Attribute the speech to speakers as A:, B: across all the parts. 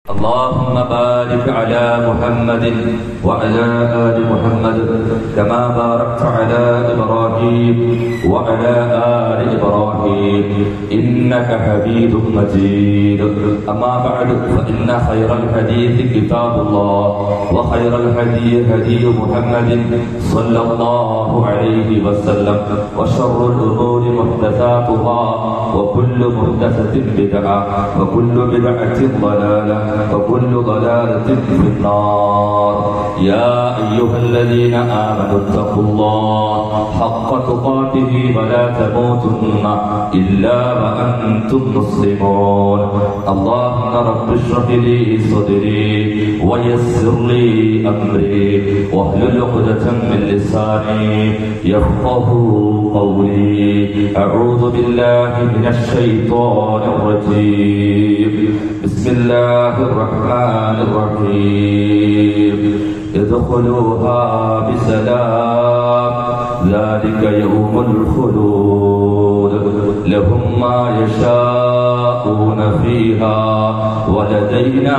A: اللهم بارك على محمد وعلى آل محمد كما باركت على إبراهيم وعلى آل إبراهيم إنك حميد مجيد أما بعد فإن خير الحديث كتاب الله وخير الهدي هدي محمد صلى الله عليه وسلم وشر الأمور محدثاتها وكل محدثة بدعة وكل بدعة ضلالة وكل ضلالة في النار يا أيها الذين آمنوا اتقوا الله حق تقاته ولا تموتن إلا وأنتم مسلمون اللهم رب اشرح لي صدري ويسر لي أمري واحلل عقدة من لساني يفقه قولي أعوذ بالله من الشيطان الرجيم بسم الله الرحمن الرحيم ادخلوها بسلام ذلك يوم الخلود لهم ما يشاءون فيها ولدينا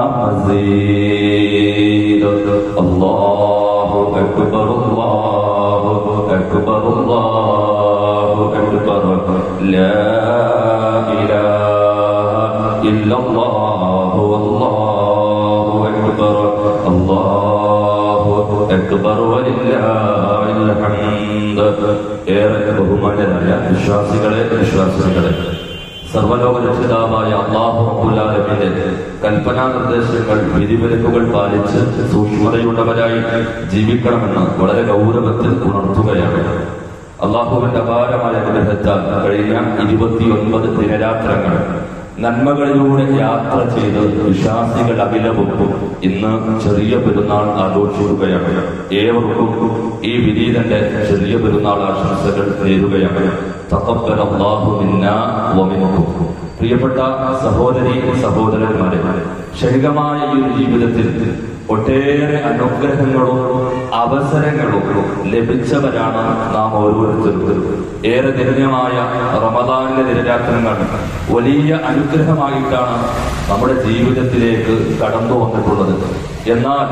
A: مزيد الله أكبر الله أكبر الله أكبر لا إله إلا الله والله أكبر الله أكبر ولله الحمد ഏറെ ബഹുമാനരായ വിശ്വാസികളെ വിശ്വാസികളെ സർവലോക രക്ഷിതാവായ അള്ളാഹു റബ്ബുല്ലാലമിന്റെ കൽപ്പനാ നിർദ്ദേശങ്ങൾ വിധിവിലക്കുകൾ പാലിച്ച് സൂക്ഷ്മതയുള്ളവരായി ജീവിക്കണമെന്ന് വളരെ ഗൗരവത്തിൽ ഉണർത്തുകയാണ് അള്ളാഹുവിന്റെ അപാരമായ അനുഗ്രഹത്താൽ കഴിഞ്ഞ ഇരുപത്തിയൊൻപത് ദിനരാത്രങ്ങൾ നന്മകളിലൂടെ യാത്ര ചെയ്ത് വിശ്വാസികൾ അഖിലവും ഇന്ന് ചെറിയ പെരുന്നാൾ ആഘോഷിക്കുകയാണ് ഏവർക്കും ഈ വിനീതന്റെ ചെറിയ പെരുന്നാൾ ആശംസകൾ നേരുകയാണ് തഖബ്ബൽ അല്ലാഹു മിന്നാ വമിൻകും പ്രിയപ്പെട്ട സഹോദരി സഹോദരന്മാരെ ക്ഷണികമായ ഈ ഒരു ജീവിതത്തിൽ ഒട്ടേറെ അനുഗ്രഹങ്ങളും അവസരങ്ങളും ലഭിച്ചവരാണ് നാം ഓരോരുത്തരും ഏറെ നിരഞ്ഞമായ റമദാനിലെ നിരരാത്രങ്ങൾ വലിയ അനുഗ്രഹമായിട്ടാണ് നമ്മുടെ ജീവിതത്തിലേക്ക് കടന്നു വന്നിട്ടുള്ളത് എന്നാൽ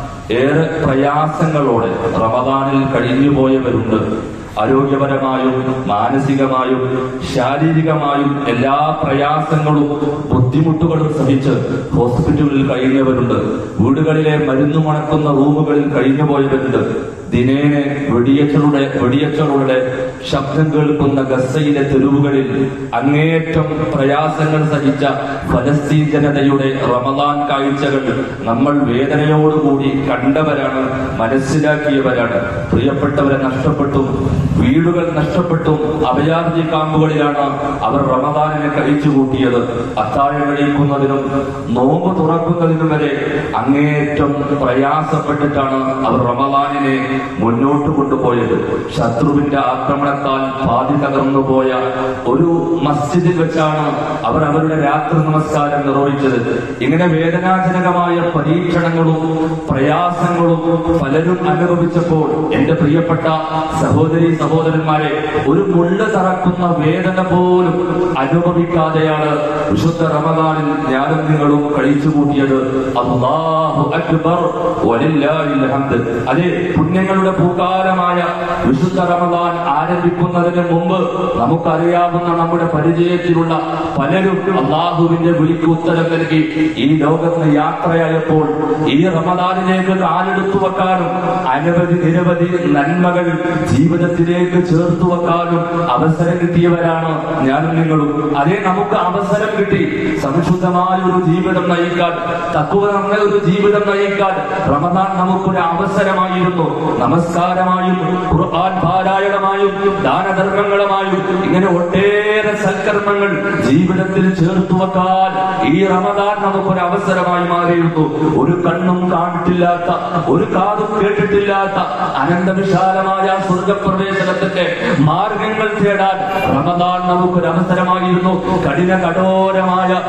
A: ഏറെ പ്രയാസങ്ങളോടെ റമദാനിൽ കഴിഞ്ഞു പോയവരുണ്ട് ആരോഗ്യപരമായും മാനസികമായും ശാരീരികമായും എല്ലാ പ്രയാസങ്ങളും ബുദ്ധിമുട്ടുകളും സഹിച്ച് ഹോസ്പിറ്റലിൽ കഴിയുന്നവരുണ്ട് വീടുകളിലെ മരുന്ന് മണക്കുന്ന റൂമുകളിൽ കഴിഞ്ഞു പോയവരുണ്ട് ദിനേനെ വെടിയച്ചളുടെ വെടിയച്ചളുടെ ശബ്ദം കേൾക്കുന്ന ഗസയിലെ തെരുവുകളിൽ അങ്ങേയറ്റം പ്രയാസങ്ങൾ സഹിച്ച ഫലസ്തീൻ ജനതയുടെ റമദാൻ കാഴ്ചകൾ നമ്മൾ വേദനയോടുകൂടി കണ്ടവരാണ് മനസ്സിലാക്കിയവരാണ് പ്രിയപ്പെട്ടവരെ നഷ്ടപ്പെട്ടും വീടുകൾ നഷ്ടപ്പെട്ടും അഭയാർത്ഥി ക്യാമ്പുകളിലാണ് അവർ റമദാനിനെ കഴിച്ചു കൂട്ടിയത് അത്താഴം കഴിക്കുന്നതിനും നോമ്പ് തുറക്കുന്നതിനും വരെ അങ്ങേയറ്റം പ്രയാസപ്പെട്ടിട്ടാണ് അവർ റമദാനിനെ മുന്നോട്ട് കൊണ്ടുപോയത് ശത്രുവിന്റെ ആക്രമണത്താൽ പാതി തകർന്നു പോയ ഒരു മസ്ജിദിൽ വെച്ചാണ് അവർ അവരുടെ രാത്രി നമസ്കാരം നിർവഹിച്ചത് ഇങ്ങനെ വേദനാജനകമായ പരീക്ഷണങ്ങളും പ്രയാസങ്ങളും പലരും അനുഭവിച്ചപ്പോൾ എന്റെ പ്രിയപ്പെട്ട സഹോദരി സഹോദരന്മാരെ ഒരു മുള്ള തറക്കുന്ന വേദന പോലും അനുഭവിക്കാതെയാണ് വിശുദ്ധ റമദാനിൽ ഞാനും നിങ്ങളും കഴിച്ചു കൂട്ടിയത് അല്ലാഹു അക്ബർ വലില്ലാഹിൽ ഹംദ് അതെ പുണ്യങ്ങളുടെ പൂകാലമായ വിശുദ്ധ റമദാൻ ആരംഭിക്കുന്നതിന് മുമ്പ് നമുക്കറിയാവുന്ന നമ്മുടെ പരിചയത്തിലുള്ള പലരും അള്ളാഹുവിന്റെ വിളിക്ക് ഉത്തരം നൽകി ഈ ലോകത്ത് യാത്രയായപ്പോൾ ഈ റമദാനിലേക്ക് കാലെടുത്തു വെക്കാനും അനവധി നിരവധി നന്മകൾ ജീവിതത്തിലേക്ക് ചേർത്തു വെക്കാനും അവസരം കിട്ടിയവരാണ് ഞാനും നിങ്ങളും അതേ നമുക്ക് അവസരം കിട്ടി സംശുദ്ധമായ ഒരു ജീവിതം നയിക്കാൻ തത്വ നിറഞ്ഞ ഒരു ജീവിതം നയിക്കാൻ റമദാൻ നമുക്കൊരു അവസരമായിരുന്നു നമസ്കാരമായും ഖുർആൻ പാരായണമായും ദാനധർമ്മങ്ങളുമായും ഇങ്ങനെ ഒട്ടേറെ സൽക്കർമ്മങ്ങൾ ജീവിതത്തിൽ ചേർത്തു വെക്കാൻ ഈ റമദാൻ നമുക്കൊരു അവസരമായി മാറിയിരുന്നു ഒരു കണ്ണും കാണിട്ടില്ലാത്ത ഒരു കാതും കേട്ടിട്ടില്ലാത്ത അനന്തവിശാലമായ സ്വർഗപ്രവേശനത്തിന്റെ മാർഗങ്ങൾ തേടാൻ റമദാൻ നമുക്കൊരു അവസരമായിരുന്നു കഠിന കഠോരമായ ആ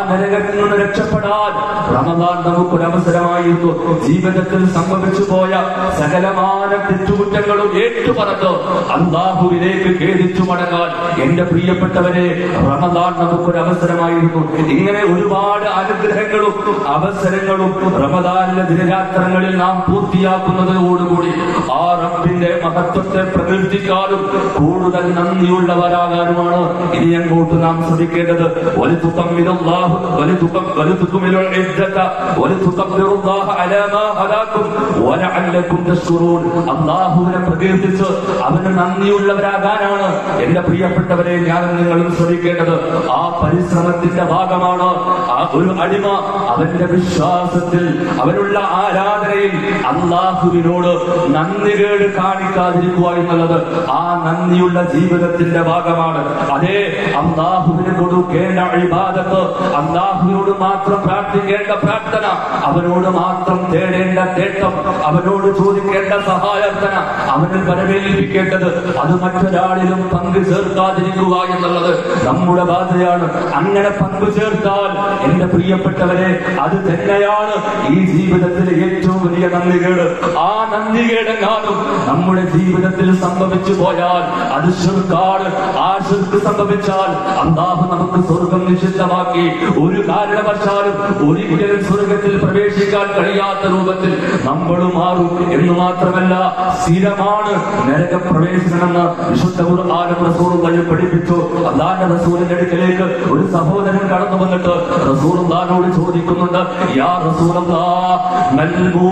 A: നരകത്തിൽ നിന്ന് രക്ഷപ്പെടാൻ റമദാൻ നമുക്കൊരു അവസരമായിരുന്നു ജീവിതത്തിൽ സംഭവിച്ചു പോയ സകലമാന തെറ്റുകുറ്റങ്ങളും ഏറ്റുപറഞ്ഞ് അള്ളാഹുവിലേക്ക് ഖേദിച്ചു മടങ്ങാൻ എന്റെ പ്രിയപ്പെട്ടവരെ റമദാൻ നമുക്കൊരു അവസരമായിരുന്നു ഇങ്ങനെ ഒരുപാട് അനുഗ്രഹങ്ങളും അവസരങ്ങളും റമദാനിലെ ദിനരാത്രങ്ങളിൽ നാം പൂർത്തിയാക്കുന്നതോടുകൂടി ആ റബ്ബിന്റെ മഹത്വത്തെ പ്രകീർത്തിക്കാനും കൂടുതൽ നന്ദിയുള്ളവരാകാനുമാണ് ഇനി അങ്ങോട്ട് നാം ശ്രമിക്കേണ്ടത് വലുതുക്കമ്മിനല്ലാഹു വലുതുക്കം വലുതുക്കുമിനുൽ ഇദ്ദത വലുതുക്കബ്ബിറുല്ലാഹ അലാ മാ ഹദാക്കും വലഅല്ലക്കും തശ്കുറൂൻ അല്ലാഹുവിനെ പ്രകീർത്തിച്ച് അവന് നന്ദിയുള്ളവരാകാനാണ് എന്റെ പ്രിയപ്പെട്ടവരെ ഞാനും നിങ്ങളും ശ്രമിക്കേണ്ടത് ആ പരിശ്രമത്തിന്റെ ഭാഗമാണ് ആ ഒരു അടിമ അവന്റെ വിശ്വാസത്തിൽ അവനുള്ള ആരാധനയിൽ അള്ളാഹുവിനോട് നന്ദികേട് കാണിക്കാതിരിക്കുക എന്നുള്ളത് ആ നന്ദിയുള്ള ജീവിതത്തിന്റെ ഭാഗമാണ് അതേ അള്ളാഹുവിന് കൊടുക്കേണ്ട അഴിബാദത്ത് അള്ളാഹുവിനോട് മാത്രം പ്രാർത്ഥിക്കേണ്ട പ്രാർത്ഥന അവനോട് മാത്രം തേടേണ്ട തേട്ടം അവനോട് ചോദിക്കേണ്ട സഹായാർത്ഥന അവനിൽ വരവേൽപ്പിക്കേണ്ടത് അത് മറ്റൊരാളിലും പങ്കു ചേർക്കാതിരിക്കുക എന്നുള്ളത് നമ്മുടെ ബാധ്യതയാണ് അങ്ങനെ പങ്കു ചേർത്താൽ എന്റെ പ്രിയപ്പെട്ടവരെ അത് തന്നെയാണ് ഈ ജീവിതത്തിലെ ഏറ്റവും വലിയ നന്ദികേട് ആ നന്ദികേടെങ്ങാനും നമ്മുടെ ജീവിതത്തിൽ സംഭവിച്ചു പോയാൽ അത് ശിർക്കാണ് ആ ശിർക്ക് സംഭവിച്ചാൽ അള്ളാഹു നമുക്ക് സ്വർഗം നിഷിദ്ധമാക്കി ഒരു കാരണവശാലും ഒരിക്കലും സ്വർഗത്തിൽ പ്രവേശിക്കാൻ കഴിയാത്ത രൂപത്തിൽ നമ്മൾ മാറും എന്ന് മാത്രമല്ല സ്ഥിരമാണ് നരകപ്രവേശനമെന്ന് വിശുദ്ധ ഖുർആനും റസൂലും പഠിപ്പിച്ചു അള്ളാന്റെ റസൂലിന്റെ അടുക്കലേക്ക് ഒരു സഹോദരൻ കടന്നു വന്നിട്ട് റസൂൽ അള്ളഹാനോട് ചോദിക്കുന്നുണ്ട് യാ റസൂലല്ലാ മൽ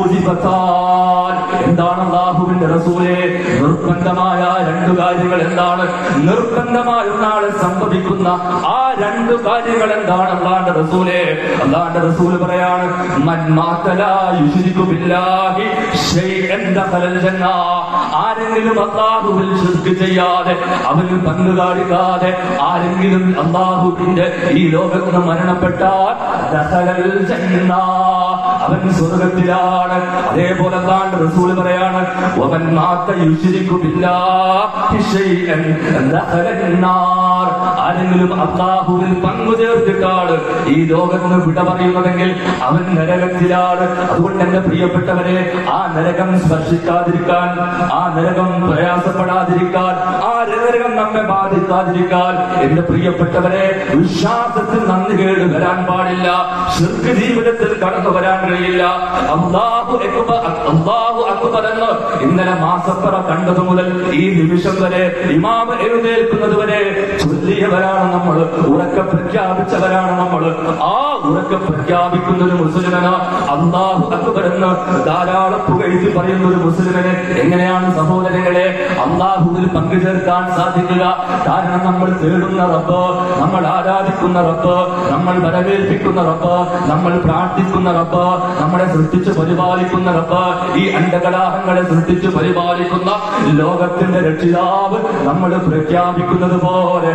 A: മൂജിബത്താൻ എന്താണ് അള്ളാഹുവിന്റെ റസൂലെ നിർബന്ധമായ രണ്ട് കാര്യങ്ങൾ എന്താണ് നിർബന്ധമായ നാളെ സംഭവിക്കുന്ന ആ രണ്ട് കാര്യങ്ങൾ എന്താണ് അള്ളാന്റെ റസൂലെ അള്ളാന്റെ റസൂല് പറയാണ് മൻ മാതല യുശ്രികു ബില്ലാഹി ശൈഅൻ ദഖലൽ ജന്ന ആരെങ്കിലും അള്ളാഹുവിൽ ശിർക്ക് ചെയ്യാതെ അവന് പങ്ക് കാണിക്കാതെ ആരെങ്കിലും അള്ളാഹുവിന്റെ ഈ ലോകത്ത് മരണപ്പെട്ടാൽ ദഖലൽ ജന്ന അവൻ സ്വർഗത്തിലാണ് അതേപോലെ അള്ളാന്റെ റസൂല് പറയാണ് വമൻ മാത യുശ്രികു ബില്ലാഹി ശൈഅൻ ദഖലൽ നാർ ആരെങ്കിലും അള്ളാഹുവിൽ പങ്കു ചേർത്തിട്ടാണ് ഈ ലോകത്ത് വിട പറയുന്നതെങ്കിൽ അവൻ നരകത്തിലാണ് അതുകൊണ്ട് എന്റെ പ്രിയപ്പെട്ടവരെ ആ നരകം സ്പർശിക്കാതിരിക്കാൻ ആ നരകം പ്രയാസപ്പെടാതിരിക്കാൻ ആ നരകം നമ്മെ ബാധിക്കാതിരിക്കാൻ എന്റെ പ്രിയപ്പെട്ടവരെ വിശ്വാസത്തിൽ നന്ദി കേട് വരാൻ പാടില്ല ശിർക്ക് ജീവിതത്തിൽ കടന്നു വരാൻ കഴിയില്ല അള്ളാഹു അക്ബർ അള്ളാഹു അക്ബർ എന്ന് ഇന്നലെ മാസപ്പറ കണ്ടത് മുതൽ ഈ നിമിഷം വരെ ഇമാമ എഴുന്നേൽക്കുന്നത് വരെ ചൊല്ലിയവരാണ് നമ്മൾ ഉറക്കെ പ്രഖ്യാപിച്ചവരാണ് നമ്മൾ ആ ഉറക്കെ പ്രഖ്യാപിക്കുന്ന ഒരു മുസ്ലിമിന് അള്ളാഹു അക്ബർ എന്ന് ധാരാളം പുകഴ്ത്തി പറയുന്ന ഒരു മുസ്ലിമിന് എങ്ങനെയാണ് സഹോദരങ്ങളെ അള്ളാഹുവിൽ പങ്കുചേർക്കാൻ സാധിക്കുക കാരണം നമ്മൾ തേടുന്ന റബ്ബ് നമ്മൾ ആരാധിക്കുന്ന റബ്ബ് നമ്മൾ വരവേൽപ്പിക്കുന്ന റബ്ബ് നമ്മൾ പ്രാർത്ഥിക്കുന്ന റബ്ബ് നമ്മളെ സൃഷ്ടിച്ച് പരിപാലിക്കുന്ന റബ്ബ് ഈ അണ്ടകലാഹങ്ങളെ സൃഷ്ടിച്ച് പരിപാലിക്കുന്ന ലോകത്തിന്റെ രക്ഷിതാവ് നമ്മൾ പ്രഖ്യാപിക്കുന്നത് പോലെ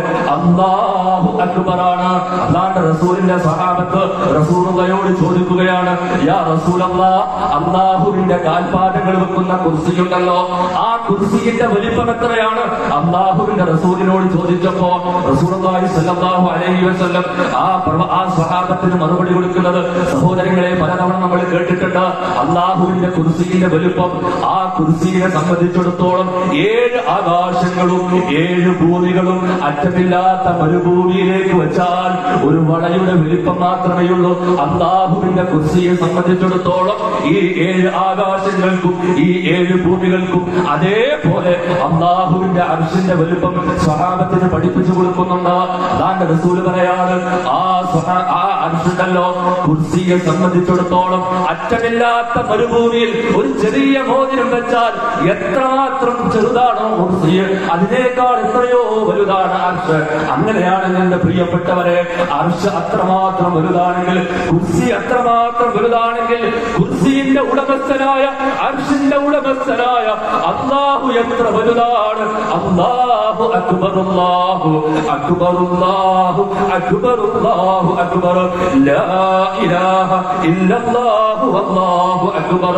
A: അള്ളാഹു അക്ബറാണ് അല്ലാണ്ട് റസൂലിന്റെ സഹാബത്ത് റസൂലുള്ളയോട് ചോദിക്കുകയാണ് യാ റസൂലല്ലാ അള്ളാഹുവിന്റെ കാൽപാദങ്ങൾ വെക്കുന്ന കുർസിയുണ്ടല്ലോ ആ കുർസിയുടെ വലിപ്പം എത്രയാണ് അള്ളാഹുവിന്റെ റസൂലിനോട് ചോദിച്ചപ്പോ റസൂലുള്ളാഹി സ്വല്ലല്ലാഹു അലൈഹി വസല്ലം ആ പ്രവ- ആ സ്വഹാബത്തിന് മറുപടി കൊടുക്കുന്നത് സഹോദരങ്ങളെ പലതവണ നമ്മൾ കേട്ടിട്ടുണ്ട് അള്ളാഹുവിന്റെ കുർസിയുടെ വലുപ്പം ആ കുർസിയെ സംബന്ധിച്ചിടത്തോളം ഏഴ് ആകാശങ്ങളും ഏഴ് ഭൂമികളും അറ്റമില്ലാത്ത മരുഭൂമിയിലേക്ക് വെച്ചാൽ ഒരു വളയുടെ വലിപ്പം മാത്രമേ ഉള്ളൂ അള്ളാഹുവിന്റെ കുർസിയെ സംബന്ധിച്ചിടത്തോളം ഈ ഏഴ് ആകാശങ്ങൾക്കും ഈ ഏഴ് ഭൂമികൾക്കും അതേപോലെ അള്ളാഹുവിന്റെ അർഷിന്റെ വലുപ്പം സ്വഹാബത്തിന് പഠിപ്പിച്ചു കൊടുക്കുന്നുണ്ട് അതാണ്ട് റസൂല് പറയാണ് ആ സ്വഹാ- ആ അർഷുണ്ടല്ലോ കുർസിയെ സംബന്ധിച്ചിടത്തോളം അറ്റമില്ലാത്ത മരുഭൂമിയിൽ ഒരു ചെറിയ മോതിരം വെച്ചാൽ എത്രമാത്രം ചെറുതാണോ കുർസി അതിനേക്കാൾ എത്രയോ വലുതാണ് അർഷ് അങ്ങനെയാണ് എന്റെ പ്രിയപ്പെട്ടവരെ അർഷ് അത്രമാത്രം വലുതാണെങ്കിൽ കുർസി അത്രമാത്രം വലുതാണെങ്കിൽ കുർസിന്റെ ഉടമസ്ഥനായ അർഷിന്റെ ഉടമസ്ഥനായ അള്ളാഹു എത്ര വലുതാണ് അള്ളാഹു അക്ബർ അള്ളാഹു അക്ബർ അള്ളാഹു അക്ബർ അള്ളാഹു അക്ബർ ലാ ഇലാഹ ഇല്ലല്ലാഹു അല്ലാഹു അക്ബർ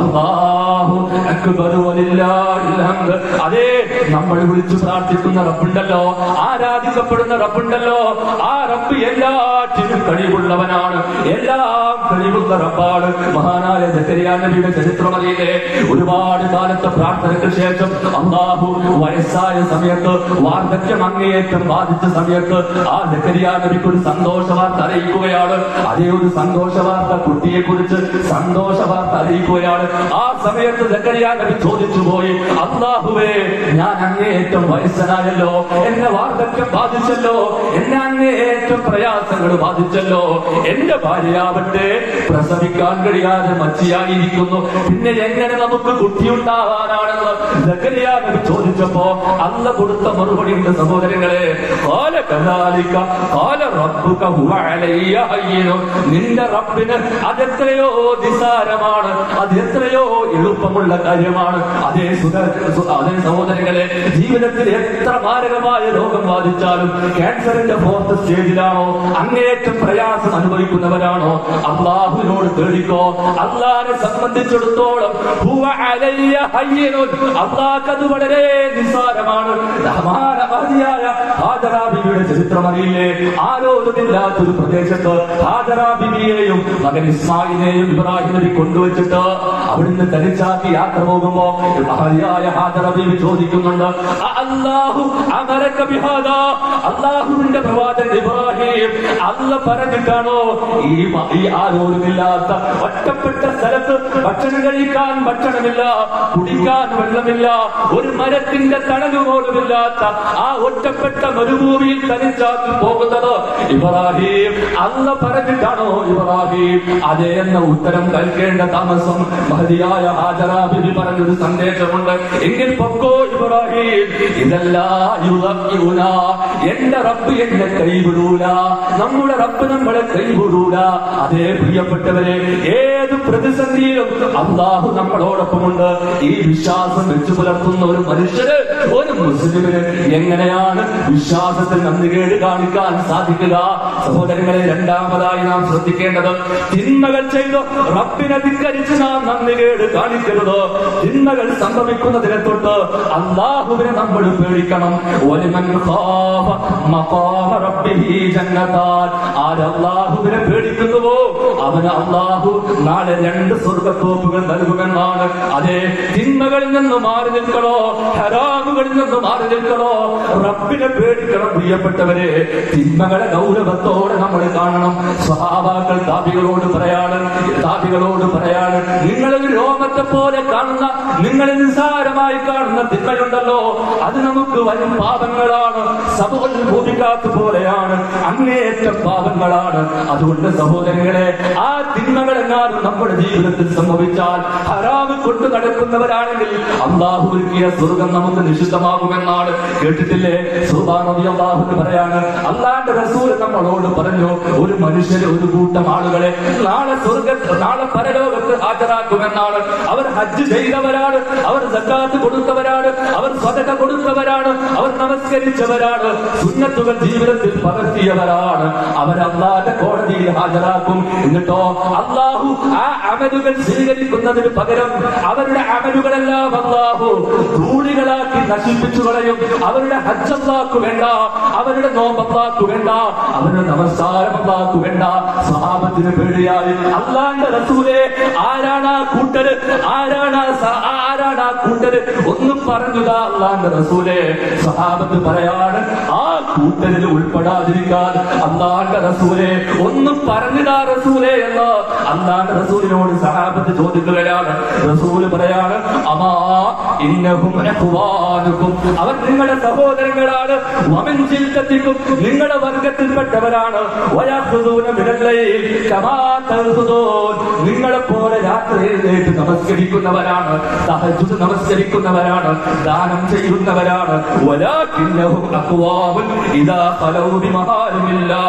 A: അല്ലാഹു അക്ബർ വലില്ലാഹിൽ ഹംദ് അതേ നമ്മൾ വിളിച്ചു പ്രാർത്ഥിക്കുന്ന റബ്ബുണ്ടല്ലോ ആരാധിക്കപ്പെടുന്ന റബ്ബുണ്ടല്ലോ ആ റബ്ബ് എല്ലാറ്റിനും കഴിവുള്ളവനാണ് എല്ലാം കഴിവുള്ള റബ്ബാണ് മഹാനായ ജക്കരിയ നബിയുടെ ചരിത്രമറിയില്ലേ ഒരുപാട് കാലത്തെ പ്രാർത്ഥനയ്ക്ക് ശേഷം അള്ളാഹു വയസ്സായ സമയത്ത് വാർദ്ധക്യം അങ്ങേയറ്റം ബാധിച്ച സമയത്ത് ആ ജക്കരിയ നബിക്ക് ഒരു സന്തോഷ വാർത്ത അറിയിക്കുകയാണ് അതേ ഒരു സന്തോഷ വാർത്ത കുട്ടിയെ കുറിച്ച് സന്തോഷ വാർത്ത അറിയിക്കുകയാണ് ആ സമയത്ത് ജക്കരിയ നബി ചോദിച്ചു പോയി അള്ളാഹുവേ ഞാൻ അങ്ങേയറ്റം വയസ്സനായല്ലോ എന്നെ വാർദ്ധക്യം ബാധിച്ചല്ലോ എന്നെ അങ്ങേയറ്റം പ്രയാസങ്ങൾ ബാധിച്ചല്ലോ എന്റെ ഭാര്യയാവട്ടെ പ്രസവിക്കാൻ കഴിയാതെ മച്ചിയായിരിക്കുന്നു പിന്നെ എങ്ങനെ നമുക്ക് കുട്ടിയുണ്ടാവാനാണെന്ന് ജക്കരിയ നബി ചോദിച്ചപ്പോ അല്ല കൊടുത്ത മറുപടി ഉണ്ട് സഹോദരങ്ങളെ കാല കദാലിക കാല റബ്ബുക ഹുവ അലയ്യ ഹയ്യിനും നിന്റെ റബ്ബിന് അതെത്രയോ നിസാരമാണ് അത് എത്രയോ എളുപ്പമുള്ള കാര്യമാണ് അതേ സുഖ സു- അതേ സഹോദരങ്ങളെ ജീവിതത്തിൽ എത്ര മാരകമായ രോഗം ബാധിച്ചാലും ക്യാൻസറിന്റെ ഫോർത്ത് സ്റ്റേജിലാണോ അങ്ങേയറ്റം പ്രയാസം അനുഭവിക്കുന്നവരാണോ അള്ളാഹുവിനോട് തേടിക്കോ അള്ളാഹിനെ സംബന്ധിച്ചിടത്തോളം ഹുവ അലയ്യ ഹയ്യിനുൻ. അള്ളാഹ്ക്കത് വളരെ നിസ്സാരമാണ് മഹാനമതിയായ ഹാജറാബിയുടെ ചരിത്രം അറിയില്ലേ ആരോഗ്യമില്ലാത്തൊരു പ്രദേശത്ത് ഹാജറാബിയെയും മകൻ ഇസ്മായിനെയും ഇബ്രാഹിം നബി കൊണ്ടുവച്ചിട്ട് അവിടുന്ന് തനിച്ചാക്കി യാത്ര പോകുമ്പോ മഹതിയായ ഹാജറബി ചോദിക്കുന്നുണ്ട് "അ അല്ലാഹു അമരക ബിഹാദാ അല്ലാഹുവിന്റെ പ്രവാചകൻ ഇബ്രാഹിം അല്ല പറഞ്ഞിട്ടാണോ ഈ മ- ഈ ആരോഗ്യമില്ലാത്ത ഒറ്റപ്പെട്ട സ്ഥലത്ത് ഭക്ഷണം കഴിക്കാൻ ഭക്ഷണമില്ല കുടിക്കാൻ വെള്ളമില്ല ഒരു മരത്തിന്റെ തണല് പോലുമില്ലാത്ത ആ ഒറ്റപ്പെട്ട മരുഭൂമിയിൽ തനിച്ചാക്കി പോകുന്നത് ഇബ്രാഹിം അല്ല പറഞ്ഞിട്ടാണോ ഇബ്രാഹിം അതേ എന്ന ഉത്തരം കേൾക്കേണ്ട താമസം മഹതിയായ ഹാജറാ ബിബി പറഞ്ഞൊരു സന്ദേശമുണ്ട് എങ്കിൽ പൊക്കോ ഇബ്രാഹിം ഇതല്ല യുദക്കിഉന. എന്റെ റബ്ബ് എന്നെ കൈവിടൂല നമ്മുടെ റബ്ബ് നമ്മളെ കൈവിടൂല അതേ പ്രിയപ്പെട്ടവരെ ഏത് പ്രതിസന്ധിയിലും അള്ളാഹു നമ്മളോടൊപ്പമുണ്ട് ഈ വിശ്വാസം വെച്ചു പുലർത്തുന്ന ഒരു മനുഷ്യന് ഒരു മുസ്ലിമിന് എങ്ങനെയാണ് വിശ്വാസത്തിൽ നന്ദികേട് കാണിക്കാൻ സാധിക്കുക സഹോദരങ്ങളെ രണ്ടാമതായി നാം ശ്രദ്ധിക്കേണ്ടത് തിന്മകൾ ചെയ്ത് റബ്ബിനെ ധിക്കരിച്ച് നാം നന്ദികേട് കാണിക്കരുത് തിന്മകൾ സംഭവിക്കുന്നതിനെ തൊട്ട് അള്ളാഹുവിനെ നമ്മൾ പേടിക്കണം ഒലിമൻ ഖാഫ മഖാമ റബ്ബിഹി ജന്നതാൻ ആരല്ലാഹുവിനെ പേടിക്കുന്നുവോ അവന് അള്ളാഹു നാളെ രണ്ട് സ്വർഗത്തോപ്പുകൾ നൽകുമെന്നാണ് അതെ തിന്മകളിൽ നിന്ന് മാറി നിൽക്കണോ ഹരാമുകളിൽ നിന്ന് മാറി നിൽക്കണോ റബ്ബിനെ പേടിക്കണം പ്രിയപ്പെട്ടവരെ തിന്മകളെ ഗൗരവത്തോടെ നമ്മൾ കാണണം സ്വഹാബാക്കൾ താപികളോട് പറയാണ് താപികളോട് പറയാണ് നിങ്ങളൊരു രോമത്തെ പോലെ കാണുന്ന നിങ്ങളെ നിസ്സാരമായി കാണുന്ന തിന്മയുണ്ടല്ലോ അത് നമുക്ക് വരും പാപങ്ങളാണ് സമൂഹത്തിൽ ഭൂമിക്കാത്ത പോലെയാണ് അങ്ങേയറ്റം പാപങ്ങളാണ് അതുകൊണ്ട് സഹോദരങ്ങളെ ആ തിന്മകളെങ്ങാനും നമ്മുടെ ജീവിതത്തിൽ സംഭവിച്ചാൽ ഹറാമ് കൊണ്ട് നടക്കുന്നവരാണെങ്കിൽ അള്ളാഹു ഒരുക്കിയ സ്വർഗം നമുക്ക് നിഷിദ്ധമാകുമെന്നാണ് കേട്ടിട്ടില്ലേ സുബാനബി അള്ളാഹു പറയാണ് അള്ളാന്റെ റസൂൽ നമ്മളോട് പറഞ്ഞു ഒരു മനുഷ്യരെ ഒരു കൂട്ടം ആളുകളെ നാളെ സ്വർഗത്ത് നാളെ പരലോകത്ത് ഹാജരാക്കുമെന്നാണ് അവർ ഹജ്ജ് ചെയ്തവരാണ് അവർ സക്കാത്ത് കൊടുത്തവരാണ് അവർ സ്വതക കൊടുത്തവരാണ് അവർ നമസ്കരിച്ചവരാണ് സുന്നത്തുകൾ ജീവിതത്തിൽ പകർത്തിയവരാണ് അവർ അള്ളാന്റെ കോടതിയിൽ ഹാജരാക്കും എന്നിട്ടോ അള്ളാഹു ആ അമലുകൾ സ്വീകരിക്കുന്നതിന് പകരം അവരുടെ അമലുകളെല്ലാം അള്ളാഹു ധൂളികളാക്കി നശിപ്പിച്ചു കളയും അവരുടെ ഹജ്ജ് അള്ളാഹ്ക്ക് വേണ്ട അവരുടെ നോമ്പ് അള്ളാഹ്ക്ക് വേണ്ട അവരുടെ നമസ്കാരം അള്ളാഹ്ക്ക് വേണ്ട സഹാബത്തിന് പേടിയായി അള്ളാന്റെ റസൂലെ ആരാണ് ആ കൂട്ടര് ആരാണ് ആ സ- ആരാണ് ആ കൂട്ടര് ഒന്നും പറഞ്ഞുതാ അള്ളാന്റെ റസൂലെ സഹാബത്ത് പറയാണ് ആ കൂട്ടരിൽ ഉൾപ്പെടാതിരിക്കാൻ അള്ളാന്റെ റസൂലെ ഒന്നും പറഞ്ഞിടാ റസൂലെ എന്ന് അള്ളാന്റെ റസൂലിനോട് സഹാബത്ത് ചോദിക്കുകയാണ് റസൂല് പറയാണ് അമാ ഇന്നഹും ഇഖ്വാനുക്കും അവർ നിങ്ങളുടെ സഹോദരങ്ങളാണ് വമിൻ ജിൽദത്തിക്കും നിങ്ങളുടെ വർഗത്തിൽപ്പെട്ടവരാണ് വയഖുദൂന മിനൽ ലൈൽ കമാ തഖുദൂൻ നിങ്ങളെ പോലെ രാത്രി എഴുന്നേറ്റ് നമസ്കരിക്കുന്നവരാണ് തഹജ്ജുദ് നമസ്കരിക്കുന്നവരാണ് ദാനം ചെയ്യുന്നവരാണ് വലാകിന്നഹും അഖ്വാമുൻ ഇദാ ഖലൗ ബിമഹാരിമില്ലാ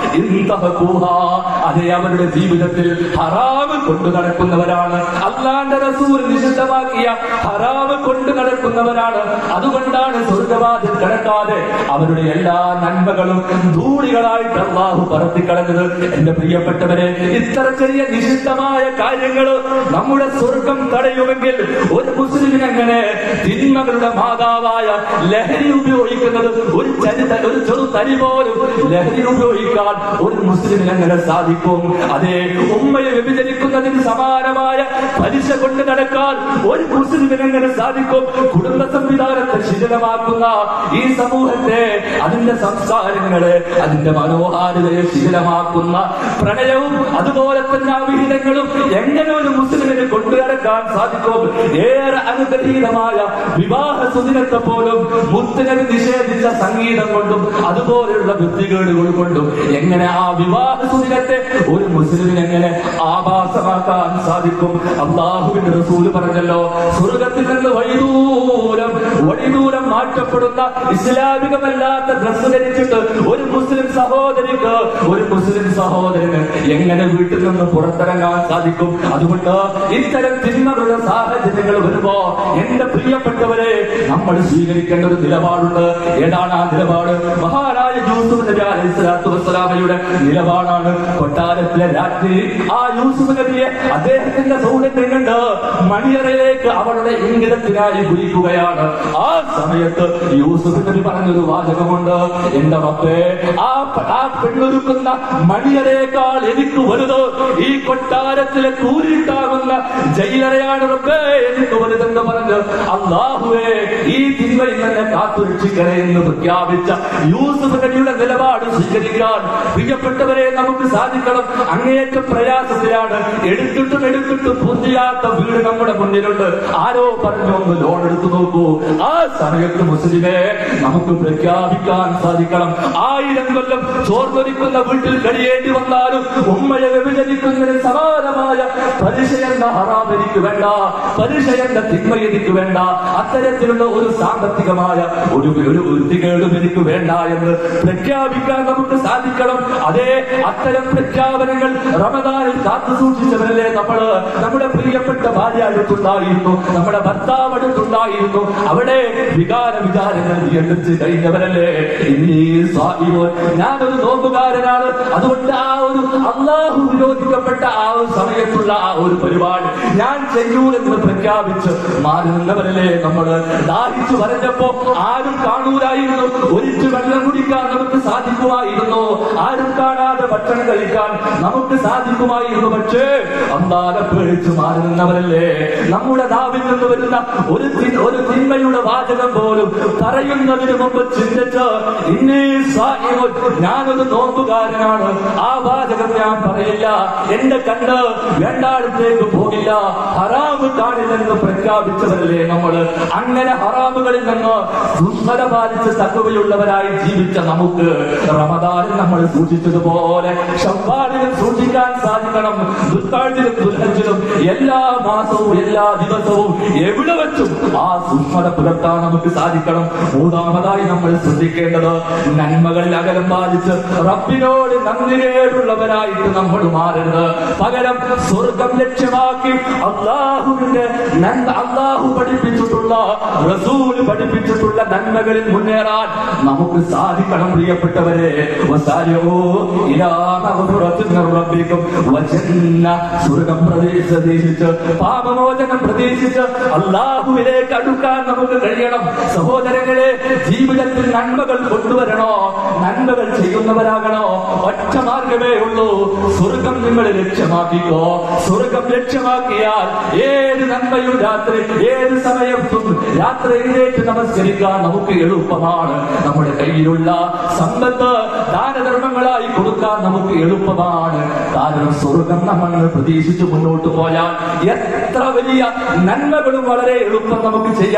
A: ഇൻതഹഖൂഹാ അതേ അവരുടെ ജീവിതത്തിൽ ഹറാമ് കൊണ്ടു നടക്കുന്നവരാണ് അള്ളാന്റെ റസൂൽ നിഷിദ്ധമാക്കിയ ഹറാമ് കൊണ്ടു നടക്കുന്നവരാണ് അതുകൊണ്ടാണ് സ്വർഗവാതിൽ കിടക്കാതെ അവരുടെ എല്ലാ നന്മകളും ധൂളികളായിട്ട് അള്ളാഹു പറത്തിക്കളഞ്ഞത് എന്റെ പ്രിയപ്പെട്ടവരെ ഇത്ര ചെറിയ നിഷിദ്ധമായ കാര്യങ്ങൾ നമ്മുടെ സ്വർഗം തടയുമെങ്കിൽ ഒരു മുസ്ലിമിന് എങ്ങനെ തിന്മകളുടെ മാതാവായ ലഹരി ഉപയോഗിക്കുന്നത് ഒരു ചരിത ഒരു ചെറു തരി പോലും ലഹരി ഉപയോഗിക്കാൻ ഒരു മുസ്ലിമിന് എങ്ങനെ സാധിക്കും അതേ ഉമ്മയെ വ്യഭിചരിക്കുന്നതിന് സമാനമായ പലിശ കൊണ്ട് നടക്കാൻ ഒരു മുസ്ലിമിന് എങ്ങനെ സാധിക്കും കുടുംബ സംവിധാനത്തെ ശിഥിലമാക്കുന്ന ഈ സമൂഹത്തെ അതിന്റെ സംസ്കാരങ്ങളെ അതിന്റെ മനോഹാരിതയെ ശിഥിലമാക്കുന്ന പ്രണയവും അതുപോലെ തന്നെ അവിഹിതങ്ങളും എങ്ങനെ ഒരു മുസ്ലിമിന് കൊണ്ടുനടക്കാൻ സാധിക്കും ഏറെ അനുഗ്രഹീതമായ വിവാഹ സുദിനത്തെ പോലും മുത്തിനത് നിഷേധിച്ച സംഗീതം കൊണ്ടും അതുപോലെയുള്ള വൃത്തികേടുകൾ കൊണ്ടും എങ്ങനെ ആ വിവാഹ സുദിനത്തെ ഒരു മുസ്ലിമിന് എങ്ങനെ ആഭാസമാക്കാൻ സാധിക്കും അള്ളാഹുവിന്റെ റസൂല് പറഞ്ഞല്ലോ സ്വർഗത്തിൽ നിന്ന് വഴിദൂരം വഴിദൂരം മാറ്റപ്പെടുന്ന ഇസ്ലാമികമല്ലാത്ത ഡ്രസ് ധരിച്ചിട്ട് ഒരു മുസ്ലിം സഹോദരിക്ക് ഒരു മുസ്ലിം സഹോദരന് എങ്ങനെ വീട്ടിൽ നിന്ന് പുറത്തിറങ്ങാൻ സാധിക്കും അതുകൊണ്ട് ഇത്തരം തിന്മകളുടെ സാഹചര്യങ്ങൾ വരുമ്പോ എന്റെ പ്രിയപ്പെട്ടവരെ നമ്മൾ സ്വീകരിക്കേണ്ട ഒരു നിലപാടുണ്ട് ഏതാണ് ആ നിലപാട് മഹാനായ യൂസുഫ് നബി അലൈഹി സ്വലാത്തു വസ്സലാമയുടെ നിലപാടാണ് കൊട്ടാരത്തിലെ രാത്രി ആ യൂസുഫ് നബിയെ അദ്ദേഹത്തിന്റെ സൗന്ദര്യം കണ്ട് മണിയറയിലേക്ക് അവളുടെ ഇംഗിതത്തിനായി വിളിക്കുകയാണ് ആ സമയത്ത് യൂസുഫ് നബി പറഞ്ഞൊരു വാചകമുണ്ട് എന്റെ റബ്ബേ ആ പ- ആ പെണ്ണൊരുക്കുന്ന മണിയറേക്കാൾ എനിക്ക് വലുത് ഈ കൊട്ടാരത്തിലെ കൂരിട്ടാകുന്ന ജയിലറയാണ് റബ്ബേ എനിക്ക് വലുതെന്ന് പറഞ്ഞ് അള്ളാഹുവേ ഈ തിന്മയിൽ തന്നെ കാത്തുരക്ഷിക്കണേ എന്ന് പ്രഖ്യാപിച്ച യൂസുഫ് നബിയുടെ നിലപാട് സ്വീകരിക്കാൻ പ്രിയപ്പെട്ടവരെ നമുക്ക് സാധിക്കണം അങ്ങേയറ്റം പ്രയാസത്തിലാണ് എടുത്തിട്ടും എടുത്തിട്ടും പൂർത്തിയാത്ത വീട് നമ്മുടെ മുന്നിലുണ്ട് ആരോ പറഞ്ഞു ഒന്ന് ലോൺ എടുത്തു നോക്കൂ ആ സമയത്ത് മുസ്ലിമെ നമുക്ക് പ്രഖ്യാപിക്കാൻ സാധിക്കണം ആയിരം കൊല്ലം ചോർന്നൊരിക്കുന്ന വീട്ടിൽ കഴിയേണ്ടി വന്നാലും ഉമ്മയെ വ്യഭിചരിക്കുന്നതിന് സമാനമായ പലിശ എന്ന ഹറാം എനിക്ക് വേണ്ട പലിശ എന്ന തിന്മ എനിക്ക് വേണ്ട അത്തരത്തിലുള്ള ഒരു സാമ്പത്തികമായ ഒരു ഒരു വൃത്തികേടും എനിക്ക് വേണ്ട എന്ന് പ്രഖ്യാപിക്കാൻ നമുക്ക് സാധിക്കണം അതേ അത്തരം പ്രഖ്യാപനങ്ങൾ റമദാനിൽ കാത്തു സൂക്ഷിച്ചവരല്ലേ നമ്മള് നമ്മുടെ പ്രിയപ്പെട്ട ഭാര്യ അടുത്തുണ്ടായിരുന്നു നമ്മുടെ ഭർത്താവ് അടുത്തുണ്ടായിരുന്നു അവിടെ വികാര വിചാരങ്ങൾ നിയന്ത്രിച്ച് കഴിഞ്ഞവരല്ലേ ഇന്നീ സ്വാഹിമോൻ ഞാനൊരു നോമ്പുകാരനാണ് അതുകൊണ്ട് ആ ഒരു അള്ളാഹു വിരോധിക്കപ്പെട്ട ആ ഒരു സമയത്തുള്ള ആ ഒരു പരിപാടി ഞാൻ ചെയ്യൂലെന്ന് പ്രഖ്യാപിച്ച് മാറി നിന്നവരല്ലേ നമ്മള് ദാഹിച്ചു വരഞ്ഞപ്പോ ആരും കാണൂലായിരുന്നു ഒരിച്ചു വെള്ളം കുടിക്കാൻ നമുക്ക് സാധിക്കുമായിരുന്നു ആരും കാണാതെ ഭക്ഷണം കഴിക്കാൻ നമുക്ക് സാധിക്കുമായിരുന്നു പക്ഷേ അന്താലെ പേടിച്ചു മാറി നിന്നവരല്ലേ നമ്മുടെ നാവിൽ നിന്ന് വരുന്ന ഒരു തി- ഒരു തിന്മയുടെ വാചകം പോലും പറയുന്നതിന് മുമ്പ് ചിന്തിച്ച് ഇന്നീ സാഹിബ് ഞാനൊരു നോമ്പുകാരനാണ് ആ വാചകം ഞാൻ പറയില്ല എന്റെ കണ്ണ് വേണ്ടാടത്തേക്ക് പോകില്ല ഹറാമ് കാണില്ലെന്ന് പ്രഖ്യാപിച്ചവരല്ലേ നമ്മള് അങ്ങനെ ഹറാമുകളിൽ നിന്ന് ദുഷ്മത പാലിച്ച് തക്കവയുള്ളവരായി ജീവിച്ച നമുക്ക് റമദാനിൽ നമ്മൾ സൂക്ഷിച്ചതുപോലെ ഷവ്വാലിലും സൂക്ഷിക്കാൻ സാധിക്കണം ദുഃഖാഴ്ചയിലും ദുൽഹജ്ജിലും എല്ലാ മാസവും എല്ലാ ദിവസവും എവിടെ വെച്ചും ആ സൂക്ഷ്മത പുലർത്താൻ നമുക്ക് സാധിക്കണം മൂന്നാമതായി നമ്മൾ ശ്രദ്ധിക്കേണ്ടത് നന്മകളിൽ അകലം പാലിച്ച് റബ്ബിനോട് നന്ദികേടുള്ളവരായിട്ട് നമ്മൾ മാറരുത് പകരം സ്വർഗം ലക്ഷ്യമാക്കി അള്ളാഹുവിന്റെ നന്മ അള്ളാഹു പഠിപ്പിച്ചിട്ടുള്ള റസൂൽ പഠിപ്പിച്ചിട്ടുള്ള നന്മകളിൽ മുന്നേറാൻ നമുക്ക് സാധിക്കണം പ്രിയപ്പെട്ടവരെ വസാരിയോ ഇലാ മഗ്ഫിറത്തിൻ മിർ റബ്ബിക്കും വജന്ന സ്വർഗം പ്രതീക്ഷിച്ച് പാപമോചനം പ്രതീക്ഷിച്ച് അള്ളാഹുവിലേക്ക് അടുക്കാൻ നമുക്ക് കഴിയണം സഹോദരങ്ങളെ ജീവിതത്തിൽ നന്മകൾ കൊണ്ടുവരണോ നന്മകൾ ചെയ്യുന്നവരാകണോ ഒറ്റ മാർഗമേ ഉള്ളൂ സ്വർഗം നിങ്ങൾ ലക്ഷ്യമാക്കിക്കോ സ്വർഗം ലക്ഷ്യമാക്കിയാൽ ഏത് നന്മയും രാത്രി ഏത് സമയത്തും രാത്രി എഴുന്നേറ്റ് നമസ്കരിക്കാൻ നമുക്ക് എളുപ്പമാണ് നമ്മുടെ കയ്യിലുള്ള സമ്പത്ത് ദാനധർമ്മങ്ങളായി കൊടുക്കാൻ നമുക്ക് എളുപ്പമാണ് കാരണം സ്വർഗം നമ്മൾ പ്രതീക്ഷിച്ച് മുന്നോട്ട് പോയാൽ എത്ര വലിയ നന്മകളും വളരെ എളുപ്പം നമുക്ക് ചെയ്യാൻ കഴിയും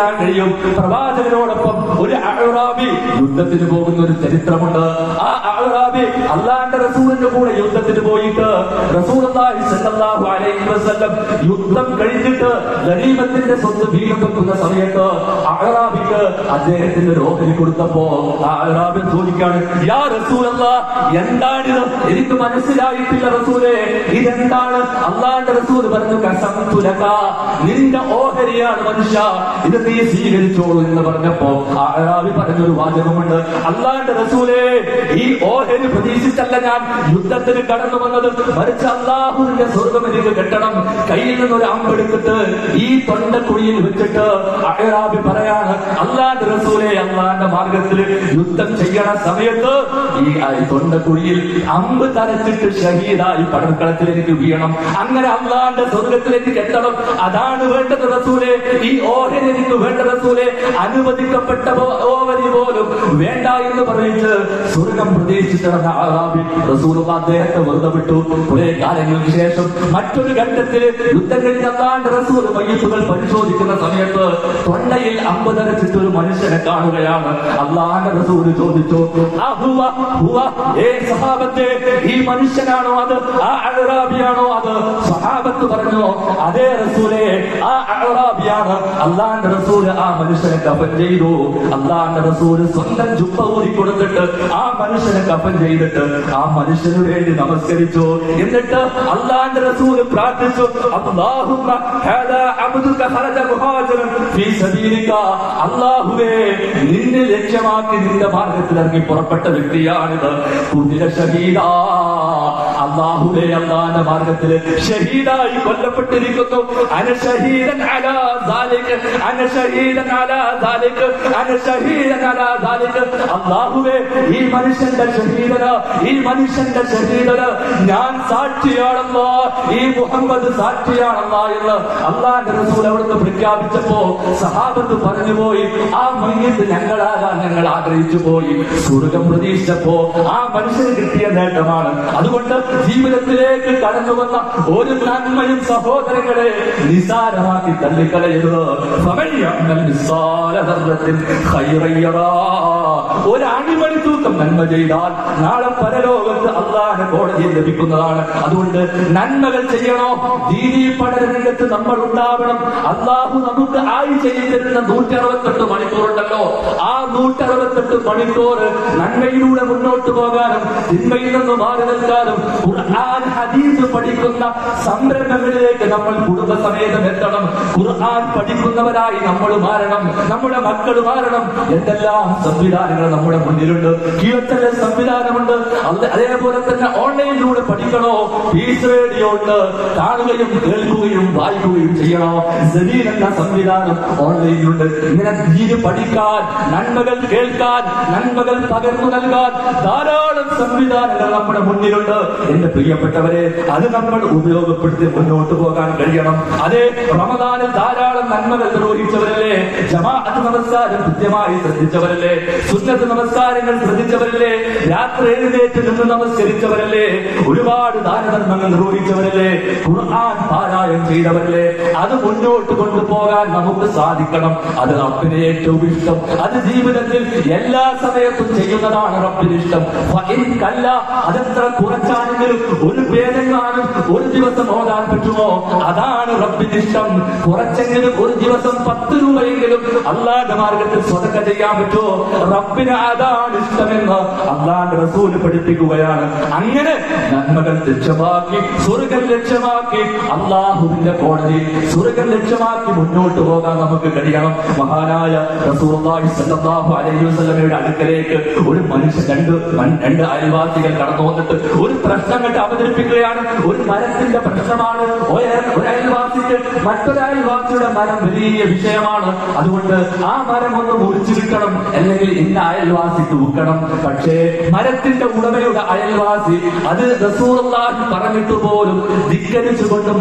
A: പോയി പ്രവാചകനോടൊപ്പം ഒരു അഹ്റാബി യുദ്ധത്തിന് പോകുന്ന ഒരു ചരിത്രമുണ്ട് ആ അഹ്റാബി അള്ളാന്റെ റസൂലിന്റെ കൂടെ യുദ്ധത്തിന് പോയിട്ട് റസൂലുള്ളാഹി സ്വല്ലല്ലാഹു അലൈഹി വസല്ലം യുദ്ധം കഴിഞ്ഞിട്ട് ഗനീമത്തിന്റെ സ്വത്ത് വീണ്ടും വെക്കുന്ന സമയത്ത് അഹ്റാബിക്ക് അദ്ദേഹത്തിന്റെ ഒരു ഓഹരി കൊടുത്തപ്പോ ആ അഹ്റാബി ചോദിക്കാണ് യാ റസൂലല്ലാ എന്താണിത് എനിക്ക് മനസ്സിലായിട്ടില്ല റസൂലേ ഇതെന്താണ് അള്ളാന്റെ റസൂൽ പറഞ്ഞു കസംതുലക നിന്റെ ഓഹരിയാണ് മനുഷ്യ ഇത് നീ സ്വീകരിച്ചോളൂ എന്ന് പറഞ്ഞപ്പോ ആ അഹ്റാബി പറഞ്ഞൊരു വാചകമുണ്ട് അള്ളാന്റെ റസൂലേ ഈ ഓഹരി പ്രതീക്ഷിച്ചല്ല ഞാൻ യുദ്ധത്തിന് കടന്നു വന്നത് മറിച്ച് അള്ളാഹുവിന്റെ സ്വർഗം എനിക്ക് കെട്ടണം കയ്യിൽ നിന്ന് ഒരു അമ്പെടുത്തിട്ട് ഈ തൊണ്ടക്കുഴിയിൽ വെച്ചിട്ട് അഹ്റാബി പറയാണ് അള്ളാന്റെ റസൂലെ അള്ളാന്റെ മാർഗത്തിൽ യുദ്ധം ചെയ്യണ സമയത്ത് ഈ ആ ഈ തൊണ്ടക്കുഴിയിൽ അമ്പ് തരച്ചിട്ട് ഷഹീദായി പടർക്കളത്തിൽ എനിക്ക് വീഴണം അങ്ങനെ അള്ളാന്റെ സ്വർഗത്തിൽ എനിക്ക് എത്തണം അതാണ് വേണ്ടത് റസൂലെ ഈ ഓഹരി എനിക്ക് വേണ്ട റസൂലെ അനുവദിക്കപ്പെട്ട പോ- ഓഹരി പോലും വേണ്ട എന്ന് പറഞ്ഞിട്ട് സ്വർഗം പ്രതീക്ഷിച്ചു നടന്ന ആറാബി റസൂൽ അദ്ദേഹത്തെ വെറുതെ വിട്ടു കുറെ കാലങ്ങൾക്ക് ശേഷം മറ്റൊരു ഘട്ടത്തിൽ യുദ്ധം കഴിഞ്ഞ അള്ളാന്റെ റസൂൽ മയ്യത്തുകൾ പരിശോധിക്കുന്ന സമയത്ത് തൊണ്ടയിൽ അമ്പ് തരച്ചിട്ട് ഒരു മനുഷ്യനെ കാണുകയാണ് അള്ളാന്റെ റസൂൽ ചോദിച്ചു "ആ ഹുവ, ഹുവ, ഏ സഹാബത്തെ ഈ മനുഷ്യനാണോ അത് ആ അഴറാബിയാണോ അത് സഹാബത്ത് പറഞ്ഞു അതേ റസൂലെ ആ അഴറാബിയാണ് അള്ളാന്റെ റസൂല് ആ മനുഷ്യനെ കഫൻ ചെയ്തു അള്ളാന്റെ റസൂല് സ്വന്തം ജുപ്പ ഊരി കൊടുത്തിട്ട് ആ മനുഷ്യനെ കഫൻ ചെയ്തിട്ട് ആ മനുഷ്യന് വേണ്ടി നമസ്കരിച്ചു എന്നിട്ട് അള്ളാന്റെ റസൂല് പ്രാർത്ഥിച്ചു അല്ലാഹുമ്മ ഹാദാ അബ്ദുക ഖറജ മുഹാജിറൻ ഫീ സബീലിക അല്ലാഹുവേ നിന്നെ ലക്ഷ്യമാക്കി നിന്റെ മാർഗത്തിൽ ഇറങ്ങി പുറപ്പെട്ട വ്യക്തിയാണിത് കുതിര ഷഹീദാ അള്ളാഹുവേ അള്ളാന്റെ മാർഗത്തിൽ ഷഹീദായി കൊല്ലപ്പെട്ടിരിക്കുന്നു അന ഷഹീദൻ അലാ ദാലിക അന ഷഹീദൻ അലാ ദാലിക അന ഷഹീദൻ അലാ ദാലിക അള്ളാഹുവേ ഈ മനുഷ്യന്റെ ഷഹീദന ഈ മനുഷ്യന്റെ ഷഹീദന ഞാൻ സാക്ഷിയാണല്ലോ ഈ മുഹമ്മദ് സാക്ഷിയാണല്ലോ എന്ന് അള്ളാന്റെ റസൂൽ അവിടുന്ന് പ്രഖ്യാപിച്ചപ്പോ സഹാബത്ത് പറഞ്ഞുപോയി ആ മയ്യത്ത് ഞങ്ങളാകാൻ ഞങ്ങൾ ആഗ്രഹിച്ചു പോയി സ്വർഗം പ്രതീക്ഷിച്ചപ്പോ ആ മനുഷ്യന് കിട്ടിയ നേട്ടമാണ് അതുകൊണ്ട് ജീവിതത്തിലേക്ക് കടന്നു വന്ന ഒരു നന്മയും സഹോദരങ്ങളെ നിസാരമാക്കി തള്ളിക്കളയരുത് ഫമൻ യഅ്മൽ മിസ്സാല ദർറത്തിൻ ഖൈറൻ യറാ. ഒരു അണിമണി തൂക്കം നന്മ ചെയ്താൽ നാളെ പരലോകത്ത് അള്ളാഹ് കോടതിയിൽ ലഭിക്കുന്നതാണ് അതുകൊണ്ട് നന്മകൾ ചെയ്യണോ ദീനീ പഠന രംഗത്ത് നമ്മൾ ഉണ്ടാവണം അള്ളാഹു നമുക്ക് ആയി ചെയ്തു തരുന്ന നൂറ്റി അറുപത്തെട്ട് മണിക്കൂറുണ്ടല്ലോ ആ നൂറ്റി അറുപത്തെട്ട് മണിക്കൂർ നന്മയിലൂടെ മുന്നോട്ട് പോകാനും തിന്മയിൽ നിന്ന് മാറി നിൽക്കാനും ഖുർആൻ ഹദീസ് പഠിക്കുന്ന സംരംഭങ്ങളിലേക്ക് നമ്മൾ കുടുംബസമേതം എത്തണം ഖുർആൻ പഠിക്കുന്നവരായി നമ്മൾ മാറണം നമ്മുടെ മക്കൾ മാറണം എന്തെല്ലാം സംവിധാനങ്ങൾ നമ്മുടെ മുന്നിലുണ്ട് കീഴത്തല്ല സംവിധാനമുണ്ട് അത് അതേപോലെ തന്നെ ഓൺലൈനിലൂടെ പഠിക്കണോ പീസ് റേഡിയോ ഉണ്ട് കാണുകയും കേൾക്കുകയും വായിക്കുകയും ചെയ്യണോ സലീൽ എന്ന സംവിധാനം ഓൺലൈനിലുണ്ട് ഇങ്ങനെ ദീന് പഠിക്കാൻ നന്മകൾ കേൾക്കാൻ നന്മകൾ പകർന്നു നൽകാൻ ധാരാളം സംവിധാനങ്ങൾ നമ്മുടെ മുന്നിലുണ്ട് എന്റെ പ്രിയപ്പെട്ടവരെ അത് നമ്മൾ ഉപയോഗപ്പെടുത്തി മുന്നോട്ട് പോകാൻ കഴിയണം അതേ റമദാനിൽ ധാരാളം നന്മകൾ നിർവഹിച്ചവരല്ലേ ജമാഅത്ത് നമസ്കാരം കൃത്യമായി ശ്രദ്ധിച്ചവരല്ലേ സുന്നത്ത് നമസ്കാരങ്ങൾ ശ്രദ്ധിച്ചവരല്ലേ രാത്രി എഴുന്നേറ്റ് നിന്ന് നമസ്കരിച്ചവരല്ലേ ഒരുപാട് ദാനധർമ്മങ്ങൾ നിർവഹിച്ചവരല്ലേ ഖുർആൻ പാരായണം ചെയ്തവരല്ലേ അത് മുന്നോട്ട് കൊണ്ടുപോകാൻ നമുക്ക് സാധിക്കണം അത് റബ്ബിന് ഏറ്റവും ഇഷ്ടം അത് ജീവിതത്തിൽ എല്ലാ സമയത്തും ചെയ്യുന്നതാണ് റബ്ബിന് ഇഷ്ടം ഫഇൻ കല്ല അതെത്ര കുറച്ചാണെങ്കിലും ഒരു ഭേദങ്ങാനും ഒരു ദിവസം ഓടാൻ പറ്റുമോ അതാണ് റബ്ബിന് ഇഷ്ടം കുറച്ചെങ്കിലും ഒരു ദിവസം പത്ത് രൂപയെങ്കിലും അള്ളാന്റെ മാർഗത്തിൽ സ്വതക്ക ചെയ്യാൻ പറ്റുമോ റബ്ബിന് അതാണ് ഇഷ്ടമെന്ന് അള്ളാന്റെ റസൂല് പഠിപ്പിക്കുകയാണ് അങ്ങനെ നന്മകൾ ലക്ഷ്യമാക്കി സ്വർഗം ലക്ഷ്യമാക്കി അള്ളാഹുവിന്റെ കോടതി സ്വർഗം ലക്ഷ്യമാക്കി മുന്നോട്ട് പോകാൻ നമുക്ക് കഴിയണം മഹാനായ റസൂലുള്ളാഹി സ്വല്ലല്ലാഹു അലൈഹി വസല്ലമയുടെ അടുക്കലേക്ക് ഒരു മനുഷ്യൻ രണ്ട് മൻ- രണ്ട് അയൽവാസികൾ കടന്നു വന്നിട്ട് ഒരു പ്രശ്നം കണ്ട് അവതരിപ്പിക്കുകയാണ് ഒരു മരത്തിന്റെ പ്രശ്നമാണ് ഒരു- ഒരു അയൽവാസിക്ക് മറ്റൊരു അയൽവാസിയുടെ മരം വലിയ വിഷയമാണ് അതുകൊണ്ട് ആ മരം ഒന്ന് മുറിച്ചു കിട്ടണം അല്ലെങ്കിൽ ഇന്ന അയൽവാസിക്ക് വിൽക്കണം പക്ഷേ മരത്തിന്റെ ഉടമയുടെ അയൽവാസി അത് റസൂലുള്ളാഹി പറഞ്ഞിട്ട് പോലും ധിക്കരിച്ചുകൊണ്ട് മരം വിൽക്കാൻ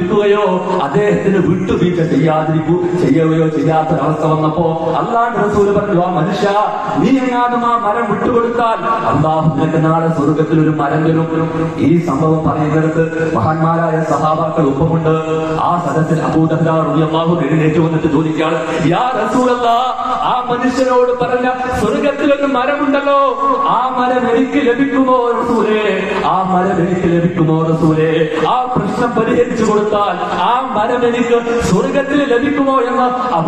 A: വിൽക്കുകയോ അദ്ദേഹത്തിന് വിട്ടുവീഴ്ച ചെയ്യാതിരിക്കൂ ചെയ്യുകയോ ചെയ്യാത്ത ഒരവസ്ഥ വന്നപ്പോ അള്ളാഹ് റസൂല് പറഞ്ഞു ആ മനുഷ്യ നീ എങ്ങാനും ആ മരം വിട്ടുകൊടുത്താൽ അള്ളാഹു നിനക്ക് നാളെ സ്വർഗത്തിൽ ഒരു മരം തരും ഈ സംഭവം പറയുന്നിടത്ത് മഹാന്മാരായ സഹാബാക്കൾ ഒപ്പമുണ്ട് ആ സദസ്സിൽ അബൂദഹ്ലാഹു എഴുന്നേറ്റ് വന്നിട്ട് ചോദിക്കാണ് യാ റസൂലല്ലാ ആ മനുഷ്യനോട് പറഞ്ഞ സ്വർഗത്തിൽ ഒരു മരമുണ്ടല്ലോ ആ മരം എനിക്ക് ലഭിക്കുമോ റസൂലേ ആ മരം എനിക്ക് ലഭിക്കുമോ റസൂലേ ആ പ്രശ്നം പരിഹരിച്ചു കൊടുത്താൽ ആ മരം എനിക്ക് സ്വർഗത്തിൽ ലഭിക്കുമോ എന്ന്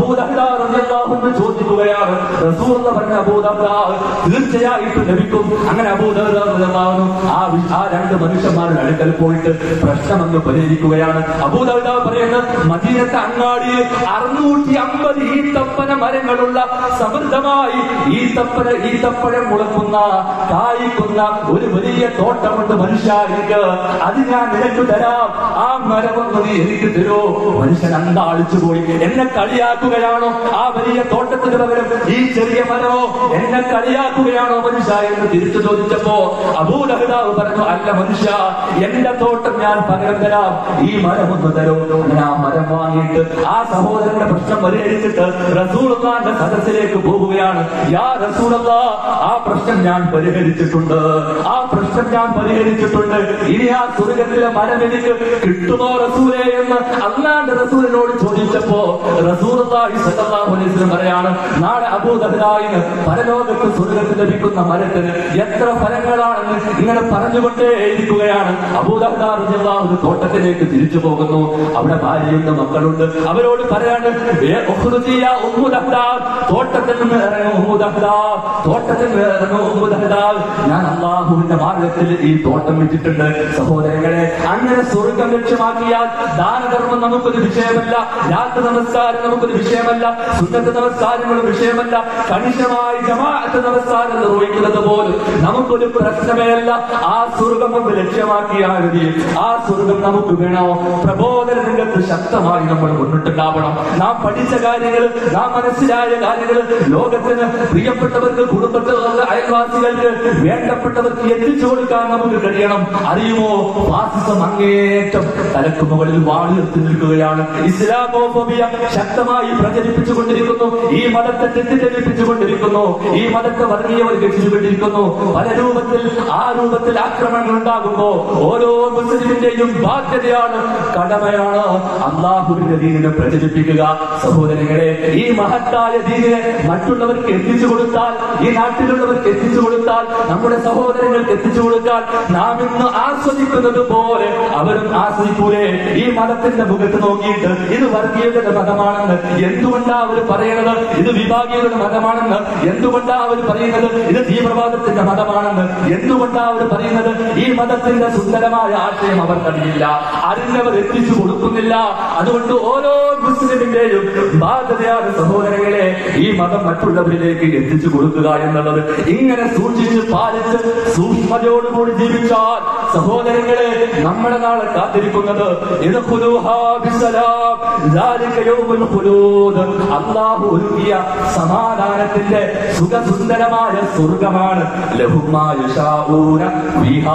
A: അബൂദഹ്ലാഹു ചോദിക്കുകയാണ് റസൂൽ എന്ന് പറഞ്ഞ അബൂദഹ്ലാഹ് തീർച്ചയായിട്ടും ലഭിക്കും അങ്ങനെ അബൂദഹ്ലാഹു ആ വി- ആ രണ്ട് മനുഷ്യന്മാരുടെ അടുക്കൽ പോയിട്ട് പ്രശ്നം അങ്ങ് പരിഹരിക്കുകയാണ് അബൂദഹ്ലാഹ് പറയുന്നത് മദീനത്തെ അങ്ങാടിയിൽ അറുന്നൂറ്റി അമ്പത് ഈത്തപ്പന മരങ്ങളുള്ള സമൃദ്ധമായി ഈത്തപ്പന ഈത്തപ്പഴം മുളക്കുന്ന കായ്ക്കുന്ന ഒരു വലിയ തോട്ടമുണ്ട് മനുഷ്യ എനിക്ക് അത് ഞാൻ നിനക്ക് തരാം ആ മരമൊന്ന് നീ എനിക്ക് തരോ മനുഷ്യൻ അന്താളിച്ചു പോയി എന്നെ കളിയാക്കുകയാണോ ആ വലിയ തോട്ടത്തിന് പകരം ഈ ചെറിയ മരമോ എന്നെ കളിയാക്കുകയാണോ മനുഷ്യ എന്ന് തിരിച്ചു ചോദിച്ചപ്പോ അബൂലഹിതാവ് പറഞ്ഞു അല്ല മനുഷ്യ എന്റെ തോട്ടം ഞാൻ പകരം തരാം ഈ മരം ഒന്ന് തരോ അങ്ങനെ ആ മരം വാങ്ങിയിട്ട് ആ സഹോദരന്റെ പ്രശ്നം പരിഹരിച്ചിട്ട് റസൂൽഖാന്റെ സദസ്സിലേക്ക് പോവുകയാണ് യാ റസൂലല്ല ആ പ്രശ്നം ഞാൻ പരിഹരിച്ചിട്ടുണ്ട് ആ പ്രശ്നം ഞാൻ പരിഹരിച്ചിട്ടുണ്ട് ഇനി ആ സ്വർഗത്തിലെ മരം എനിക്ക് കിട്ടുമോ റസൂലേ എന്ന് അള്ളാന്റെ റസൂലിനോട് ചോദിച്ചപ്പോ റസൂലുള്ളാഹി സ്വല്ലല്ലാഹു അലൈഹി വസല്ലം പറയാണ് നാളെ അബൂദഹ്ലായിന് പരലോകത്ത് സ്വർഗത്തിൽ ലഭിക്കുന്ന മരത്തിന് എത്ര ഫലങ്ങളാണെന്ന് ഇങ്ങനെ പറഞ്ഞുകൊണ്ടേ ഇരിക്കുകയാണ് അബൂദഹ്ലാ റളിയല്ലാഹു അൻഹു തോട്ടത്തിലേക്ക് തിരിച്ചു പോകുന്നു അവിടെ ഭാര്യയുണ്ട് മക്കളുണ്ട് അവരോട് പറയാണ് "ഏ ഉഖ്റുജി യാ ഉമ്മു ദഹ്ലാ, തോട്ടത്തിൽ നിന്ന് ഇറങ്ങും ഉമ്മു ദഹ്ലാ, തോട്ടത്തിൽ നിന്ന് ഇറങ്ങും ഉമ്മു ദഹ്ലാ. ഞാൻ അള്ളാഹുവിന്റെ മാർഗത്തിൽ ഈ തോട്ടം വെച്ചിട്ടുണ്ട് സഹോദരങ്ങളെ അങ്ങനെ സ്വർഗം ലക്ഷ്യമാക്കിയാൽ ദാനധർമ്മം നമുക്കൊരു വിഷയമല്ല രാത്രി നമസ്കാരം നമുക്കൊരു വിഷയമല്ല സുന്നത്ത് നമസ്കാരങ്ങളും വിഷയമല്ല കണിശമായി ജമാഅത്ത് നമസ്കാരം നിർവഹിക്കുന്നത് പോലും നമുക്കൊരു പ്രശ്നമേ അല്ല ആ സ്വർഗം നമുക്ക് ലക്ഷ്യമാക്കിയാൽ മതി ആ സ്വർഗം നമുക്ക് വേണോ പ്രബോധന രംഗത്ത് ശക്തമായി നമ്മൾ മുന്നിട്ടുണ്ടാവണം നാം പഠിച്ച കാര്യങ്ങൾ നാം മനസ്സിലായ കാര്യങ്ങൾ ലോകത്തിന് പ്രിയപ്പെട്ടവർക്ക് കുടുംബത്തിലുള്ള അയൽവാസികൾക്ക് വേണ്ടപ്പെട്ടവർക്ക് എത്തിച്ചു കൊടുക്കാൻ നമുക്ക് കഴിയണം അറിയുമോ ഫാസിസം അങ്ങേറ്റം തലക്ക് മുകളിൽ വാളുയർത്തി നിൽക്കുകയാണ് ഇസ്ലാമോഫോബിയ ശക്തമായി പ്രചരിപ്പിച്ചുകൊണ്ടിരിക്കുന്നു ഈ മതത്തെ തെറ്റിദ്ധരിപ്പിച്ചുകൊണ്ടിരിക്കുന്നു ഈ മതത്തെ വർഗീയവൽക്കരിച്ചുകൊണ്ടിരിക്കുന്നു പല രൂപത്തിൽ ആ രൂപത്തിൽ ആക്രമണങ്ങൾ ഉണ്ടാകുമ്പോ ഓരോ മുസ്ലിമിന്റെയും ബാധ്യതയാണ് കടമയാണ് അള്ളാഹുവിന്റെ ദീനിനെ പ്രചരിപ്പിക്കുക സഹോദരങ്ങളെ ഈ മഹത്തായ ദീനിനെ മറ്റുള്ളവർക്ക് എത്തിച്ചു കൊടുത്താൽ ഈ നാട്ടിലുള്ളവർക്ക് എത്തിച്ചു കൊടുത്താൽ നമ്മുടെ സഹോദരങ്ങൾക്ക് എത്തിച്ചു കൊടുക്കാൻ നാം ഇന്ന് ആസ്വദിക്കുന്നത് പോലെ അവരും ആസ്വദിക്കൂലേ ഈ മതത്തിന്റെ മുഖത്ത് നോക്കിയിട്ട് ഇത് വർഗീയതയുടെ മതമാണെന്ന് എന്തുകൊണ്ടാ അവർ പറയണത് ഇത് വിഭാഗീയതയുടെ മതമാണെന്ന് എന്തുകൊണ്ടാ അവർ പറയുന്നത് ഇത് തീവ്രവാദത്തിന്റെ മതമാണെന്ന് എന്തുകൊണ്ടാ അവർ പറയുന്നത് ഈ മതത്തിന്റെ സുന്ദരമായ ആശയം അവർക്കറിയില്ല അറിഞ്ഞവർ എത്തിച്ചു കൊടുക്കുന്നില്ല അതുകൊണ്ട് ഓരോ മുസ്ലിമിന്റെയും ബാധ്യതയാണ് സഹോദരങ്ങളെ ഈ മതം മറ്റുള്ളവരിലേക്ക് എത്തിച്ചു കൊടുക്കുക എന്നുള്ളത് ഇങ്ങനെ സൂക്ഷിച്ച് പാലിച്ച് സൂക്ഷ്മതയോടുകൂടി ജീവിച്ചാൽ സഹോദരങ്ങളെ നമ്മുടെ നാളെ കാത്തിരിക്കുന്നത് ഇദ്ഖുലൂഹാ ബിസ്സലാം. ذلك يوم الخلود. അള്ളാഹു ഒരുക്കിയ സമാധാനത്തിന്റെ സുഖസുന്ദരമായ സ്വർഗമാണ് ലഹും മാ യശാഊന ഫീഹാ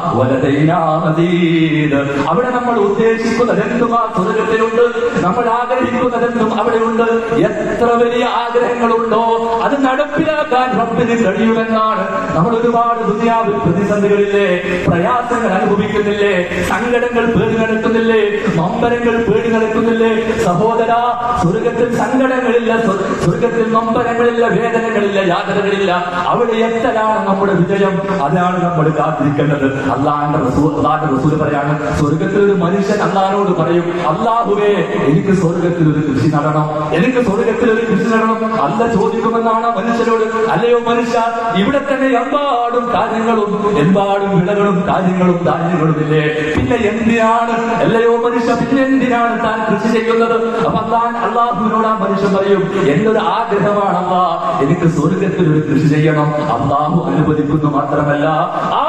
A: വലദൈനാ മദീദ്. അവിടെ നമ്മൾ ഉദ്ദേശിക്കുന്നതെന്തും ആ സ്വർഗത്തിലുണ്ട് നമ്മൾ ആഗ്രഹിക്കുന്നതെന്തും അവിടെയുണ്ട് എത്ര വലിയ ആഗ്രഹങ്ങളുണ്ടോ അത് നടപ്പിലാക്കാൻ റബ്ബിന് കഴിയുമെന്നാണ് നമ്മൾ ഒരുപാട് ദുനിയാവിൽ പ്രതിസന്ധികളില്ലേ പ്രയാസങ്ങൾ അനുഭവിക്കുന്നില്ലേ സങ്കടങ്ങൾ പേടി നടക്കുന്നില്ലേ നൊമ്പരങ്ങൾ പേടി നടക്കുന്നില്ലേ സഹോദര സ്വർഗത്തിൽ സങ്കടങ്ങളില്ല സ്വ- സ്വർഗത്തിൽ നൊമ്പരങ്ങളില്ല വേദനകളില്ല യാതനകളില്ല അവിടെ എത്തലാണ് നമ്മുടെ വിജയം അതാണ് നമ്മൾ കാത്തിരിക്കേണ്ടത് അള്ളാന്റെ റസൂൽ അള്ളാന്റെ റസൂൽ പറയാണ് സ്വർഗത്തിൽ ഒരു മനുഷ്യൻ അള്ളഹാനോട് പറയും അള്ളാഹുവേ എനിക്ക് സ്വർഗത്തിൽ ഒരു കൃഷി നടണം എനിക്ക് സ്വർഗത്തിൽ ഒരു കൃഷി നടണം അല്ല ചോദിക്കുമെന്നാണ് മനുഷ്യരോട് അല്ലയോ മനുഷ്യ ഇവിടെ തന്നെ എമ്പാടും കാര്യങ്ങളും എമ്പാടും വിളകളും കാര്യങ്ങളും ധാന്യങ്ങളും ഇല്ലേ പിന്നെ എന്തിനാണ് അല്ലയോ മനുഷ്യ പിന്നെ എന്തിനാണ് താൻ കൃഷി ചെയ്യുന്നത് അപ്പൊ താൻ അള്ളാഹുവിനോട് ആ മനുഷ്യൻ പറയും എന്റെ ഒരു ആഗ്രഹമാണ് അള്ളാ എനിക്ക് സ്വർഗത്തിൽ ഒരു കൃഷി ചെയ്യണം അള്ളാഹു അനുവദിക്കുന്നു മാത്രമല്ല ആ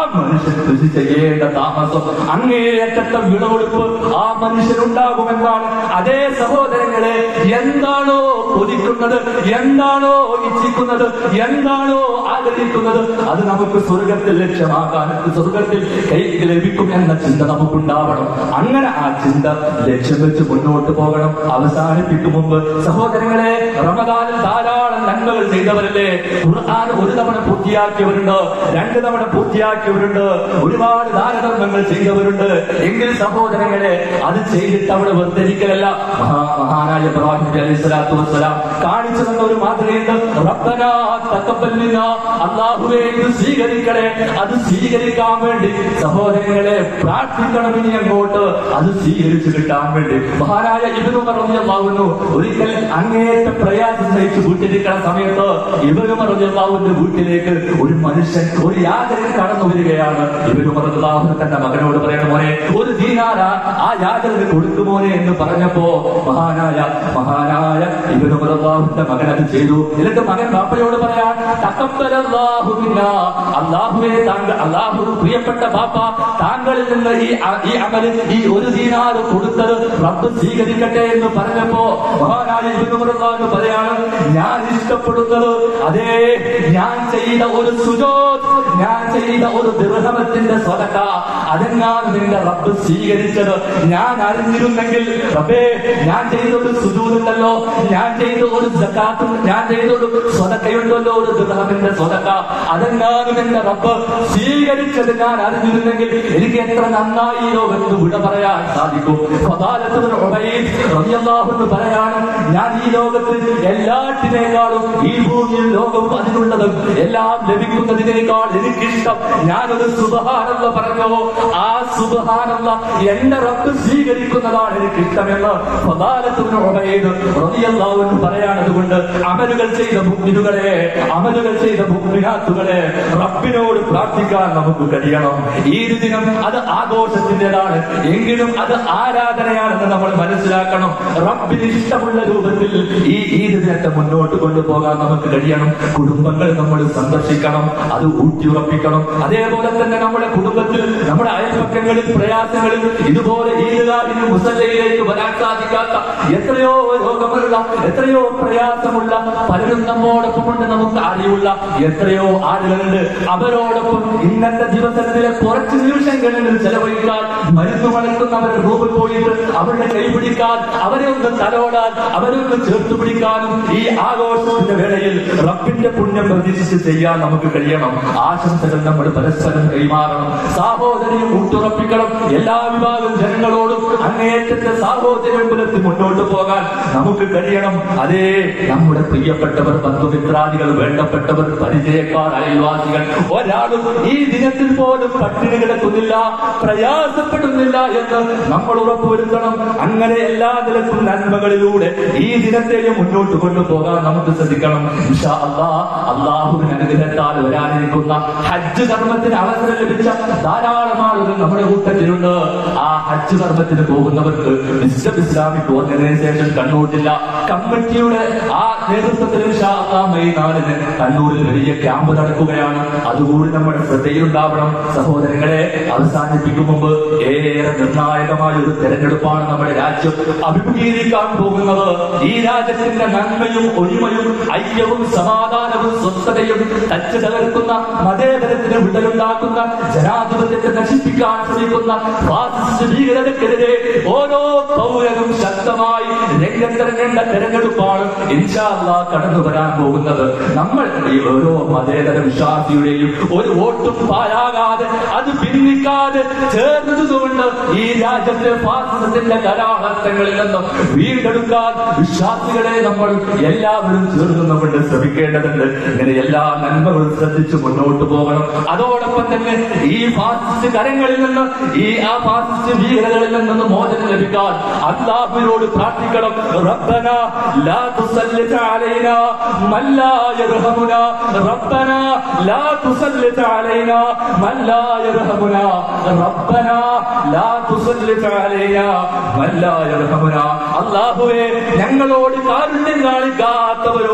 A: മനുഷ്യൻ കൃഷി ചെയ്യേണ്ട താമസം അങ്ങേയറ്റത്തെ വിളവെടുപ്പ് ആ മനുഷ്യനുണ്ടാകുമെന്നാണ് അതേ സഹോദരങ്ങളെ എന്താണോ കൊതിക്കുന്നത് എന്താണോ ഇച്ഛിക്കുന്നത് എന്താണോ ആഗ്രഹിക്കുന്നത് അത് നമുക്ക് സ്വർഗത്തിൽ ലക്ഷ്യമാക്കാൻ സ്വർഗത്തിൽ കൈക്ക് ലഭിക്കും എന്ന ചിന്ത നമുക്കുണ്ടാവണം അങ്ങനെ ആ ചിന്ത ലക്ഷ്യം വെച്ച് മുന്നോട്ട് പോകണം അവസാനിപ്പിക്കും മുമ്പ് സഹോദരങ്ങളെ റമദാനിൽ ധാരാളം നന്മകൾ ചെയ്തവരല്ലേ ഖുർആൻ ഒരു തവണ പൂർത്തിയാക്കിയവരുണ്ട് രണ്ട് തവണ പൂർത്തിയാക്കിയവരുണ്ട് ഒരുപാട് ദാനധർമ്മങ്ങൾ ചെയ്തവരുണ്ട് എങ്കിൽ സഹോദരങ്ങളെ അത് ചെയ്തിട്ട് അവിടെ വർദ്ധരിക്കലല്ല മഹാ മഹാനായ ഇബ്രാഹിം നബി അലൈഹി സ്വലാത്തു വസ്സലാം കാണിച്ചു തന്ന ഒരു മാതൃകയുണ്ട് റബ്ബനാ തഖബ്ബൽ മിന്നാ അല്ലാഹുവേ ഇത് സ്വീകരിക്കണേ അത് സ്വീകരിക്കാൻ വേണ്ടി സഹോദരങ്ങളെ പ്രാർത്ഥിക്കണം ഇനി അങ്ങോട്ട് അത് സ്വീകരിച്ചു കിട്ടാൻ വേണ്ടി മഹാനായ ഇബ്നു റളിയല്ലാഹു ഒരിക്കൽ അങ്ങേയറ്റം പ്രയാസം സഹിച്ച് വീട്ടിലിരിക്കുന്ന സമയത്ത് ഇബ്നു റളിയല്ലാഹുവിന്റെ വീട്ടിലേക്ക് ഒരു മനുഷ്യൻ ഒരു യാചകൻ കടന്നു വരികയാണ് ഇബ്നു റളിയല്ലാഹു തന്റെ മകനോട് പറയണ മോനെ ഒരു ദീനാര ആ യാചകന് കൊടുക്കുമോനെ എന്ന് പറഞ്ഞപ്പോ മഹാനായ മഹാനായ ഇബ്നു റളിയല്ലാഹുവിന്റെ മകൻ അത് ചെയ്തു എന്നിട്ട് മകൻ ബാപ്പയോട് പറയാൻ തഖബ്ബലല്ലാഹു മിന്നാ അല്ലാഹുവേ താങ്കൾ അല്ലാഹു പ്രിയപ്പെട്ട ബാപ്പ താങ്കളിൽ നിന്ന് ഈ അ- ഈ അമല് ഈ ഒരു ദീനാറ് കൊടുത്തത് റബ്ബ് സ്വീകരിക്കട്ടെ എന്ന് പറഞ്ഞപ്പോ മഹാനായ ഇബ്നു റളിയല്ലാഹു പറയാണ് ഞാൻ ഇഷ്ടപ്പെടുന്നത് അതേ ഞാൻ ചെയ്ത ഒരു സുജോത് ഞാൻ ചെയ്ത ഒരു ദൃഹമത്തിന്റെ സ്വതക്ക അതെങ്ങാണ് നിന്റെ റബ്ബ് സ്വീകരിച്ചത് ഞാൻ അറിഞ്ഞിരുന്നെങ്കിൽ റബ്ബേ ഞാൻ ചെയ്ത ഒരു സുജൂതുണ്ടല്ലോ ഞാൻ ചെയ്ത ഒരു സക്കാത്തും ഞാൻ ചെയ്ത ഒരു സ്വതക്കയുണ്ടല്ലോ ഒരു ദൃഹമിന്റെ സ്വതക്ക അതെങ്ങാനും എന്റെ റബ്ബ് സ്വീകരിച്ചത് ഞാൻ അറിഞ്ഞിരുന്നെങ്കിൽ എനിക്ക് എത്ര നന്നായി ഈ ലോകത്ത് വിട പറയാൻ സാധിക്കും ഫദാലത്തുബ്നു ഉബൈദ് റളിയല്ലാഹു അൻഹു പറയാണ് ഞാൻ ഈ ലോകത്ത് എല്ലാറ്റിനേക്കാളും ഈ ഭൂമിയിൽ ലോകവും അതിനുള്ളതും എല്ലാം ലഭിക്കുന്നതിനേക്കാൾ എനിക്കിഷ്ടം ഞാനൊരു സുബഹാനല്ല പറഞ്ഞോ ആ സുബഹാനല്ല എന്റെ റബ്ബ് സ്വീകരിക്കുന്നതാണ് എനിക്കിഷ്ടമെന്ന് ഫദാലത്തുബ്നു ഉബൈദ് റളിയല്ലാഹു അൻഹു പറയാണ് അതുകൊണ്ട് അമലുകൾ ചെയ്ത മുഅ്മിനുകളെ അമലുകൾ ചെയ്ത മുഅ്മിനാത്തുകളെ റബ്ബിനോട് പ്രാർത്ഥിക്കാൻ നമുക്ക് കഴിയണം ഈ ഒരു ദിനം അത് ആഘോഷത്തിൻ്റെതാണ് എങ്കിലും അത് ആരാധനയാണെന്ന് നമ്മൾ മനസ്സിലാക്കണം റബ്ബിന് ഇഷ്ടമുള്ള രൂപത്തിൽ ഈ ഈദ് ദിനത്തെ മുന്നോട്ട് കൊണ്ടുപോകാൻ നമുക്ക് കഴിയണം കുടുംബങ്ങൾ നമ്മൾ സന്ദർശിക്കണം അത് ഊട്ടിയുറപ്പിക്കണം അതേപോലെ തന്നെ നമ്മുടെ കുടുംബത്തിൽ നമ്മുടെ അയൽപക്കങ്ങളിൽ പ്രയാസങ്ങളിൽ ഇതുപോലെ ഈദ്ഗാഹിന് മുസല്ലയിലേക്ക് വരാൻ സാധിക്കാത്ത എത്രയോ രോഗമുള്ള എത്രയോ പ്രയാസമുള്ള പലരും നമ്മോടൊപ്പമുണ്ട് നമുക്ക് അറിയുള്ള എത്രയോ ആളുകളുണ്ട് അവരോടൊപ്പം ഇന്നത്തെ ദിവസത്തിലെ കുറച്ച് നിമിഷങ്ങളിൽ ചെലവഴിക്കാൻ മരുന്ന് മണക്കുന്നവരുടെ റൂമിൽ പോയിട്ട് അവരുടെ കൈപിടിക്കാൻ അവരെ ഒന്ന് തലോടാൻ അവരെ ഒന്ന് ചേർത്ത് പിടിക്കാനും ഈ ആഘോഷത്തിന്റെ വേളയിൽ റബ്ബിന്റെ പുണ്യം പ്രതീക്ഷിച്ച് ചെയ്യാൻ നമുക്ക് കഴിയണം ആശംസകൾ നമ്മൾ പരസ്പരം കൈമാറണം സാഹോദര്യം ഊട്ടുറപ്പിക്കണം എല്ലാ വിഭാഗം ജനങ്ങളോടും അങ്ങേയറ്റത്തെ സാഹോദര്യം പുലർത്തി മുന്നോട്ട് പോകാൻ നമുക്ക് കഴിയണം അതേ നമ്മുടെ പ്രിയപ്പെട്ടവർ ബന്ധുമിത്രാദികൾ വേണ്ടപ്പെട്ടവർ പരിചയക്കാർ അയൽവാസികൾ ഒരാളും ഈ ദിനത്തിൽ പോലും പട്ടിണി കിടക്കുന്നില്ല പ്രയാസപ്പെടുന്നില്ല എന്ന് നമ്മൾ ഉറപ്പുവരുത്തണം അങ്ങനെ എല്ലാ നിലക്കും നന്മകളിലൂടെ ഈ ദിനത്തെയും മുന്നോട്ട് കൊണ്ടുപോകാൻ നമുക്ക് ശ്രദ്ധിക്കണം ഇൻഷാ അല്ലാഹ് അള്ളാഹുവിന് അനുഗ്രഹത്താൽ വരാനിരിക്കുന്ന ഹജ്ജ് കർമ്മത്തിന് അവസരം ലഭിച്ച ധാരാളം ആളുകൾ നമ്മുടെ കൂട്ടത്തിലുണ്ട് ആ ഹജ്ജ് കർമ്മത്തിന് പോകുന്നവർക്ക് വിശ്വ ഇസ്ലാമിക് ഓർഗനൈസേഷൻ കണ്ണൂർ ജില്ല കമ്മിറ്റിയുടെ ആ നേതൃത്വത്തിൽ ഇൻഷാ അല്ലാഹ് മെയ് നാലിന് കണ്ണൂരിൽ വലിയ ക്യാമ്പ് നടക്കുകയാണ് അതുകൂടി നമ്മുടെ ശ്രദ്ധയിലുണ്ടാവണം സഹോദരങ്ങളെ അവസാനിപ്പിക്കും മുമ്പ് ഏറെ നിർണായകമായ ഒരു തെരഞ്ഞെടുപ്പാണ് നമ്മുടെ രാജ്യം അഭിമുഖീകരിക്കാൻ പോകുന്നത് ഈ രാജ്യത്തിന്റെ നന്മയും ഒഴിമയും ഐക്യവും സമാധാനവും സ്വസ്ഥതയും തച്ചു തകർക്കുന്ന മതേതരത്തിന് വിടലുണ്ടാക്കുന്ന ജനാധിപത്യത്തെ നശിപ്പിക്കാൻ ശ്രമിക്കുന്ന ഫാസിസ്റ്റ് ഭീകരതയ്ക്കെതിരെ ഓരോ പൗരനും ശക്തമായി രംഗത്തിറങ്ങേണ്ട തെരഞ്ഞെടുപ്പാണ് ഇൻഷാല്ല കടന്നു വരാൻ പോകുന്നത് നമ്മൾ ഈ ഓരോ മതേതര വിശ്വാസിയുടെയും ഒരു വോട്ടും പാഴാകാതെ അത് ഭിന്നിക്കാതെ ചേർന്നതുകൊണ്ട് ഈ രാജ്യത്തെ ഫാസിസത്തിന്റെ കലാഹസ്തങ്ങളിൽ നിന്നും വീണ്ടെടുക്കാൻ വിശ്വാസികളെ നമ്മൾ എല്ലാവരും ചേർന്നുകൊണ്ട് ശ്രമിക്കേണ്ടതുണ്ട് ഇങ്ങനെ എല്ലാ നന്മകളും ശ്രദ്ധിച്ച് മുന്നോട്ട് പോകണം അതോടൊപ്പം തന്നെ ഈ ഫാസിസ്റ്റ് കരങ്ങളിൽ നിന്ന് ഈ ആ ഫാസിസ്റ്റ് ഭീകരതകളിൽ നിന്ന് മോചനം ലഭിക്കാൻ അള്ളാഹുവിനോട് പ്രാർത്ഥിക്കണം റബ്ബന ലാ തുസല്ലിത് അലൈനാ മൻ ലാ യർഹമുനാ റബ്ബന ലാ തുസല്ലിത് അലൈനാ മൻ ലാ യർഹമുനാ റബ്ബന ലാ തുസല്ലിത് അലൈനാ മൻ ലാ യർഹമുനാ അല്ലാഹുവേ ഞങ്ങളോട് കാരുണ്യം കാണിക്കാത്തവരോ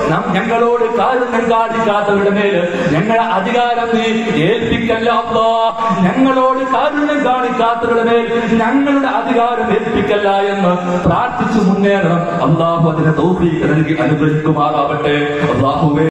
A: നാം ഞങ്ങളോട് കാരുണ്യം കാണിക്കാത്തവരുടെ മേല് ഞങ്ങളെ അധികാരം നീ ഏൽപ്പിക്കല്ല അല്ലാ ഞങ്ങളോട് കാരുണ്യം കാണിക്കാത്തവരുടെ മേൽ ഞങ്ങളുടെ അധികാരം ഏൽപ്പിക്കല്ല എന്ന് പ്രാർത്ഥിച്ചു മുന്നേറണം അള്ളാഹു അതിനെ തോഫീക്ക് നൽകി അനുഗ്രഹിക്കുമാറാവട്ടെ അള്ളാഹുവേ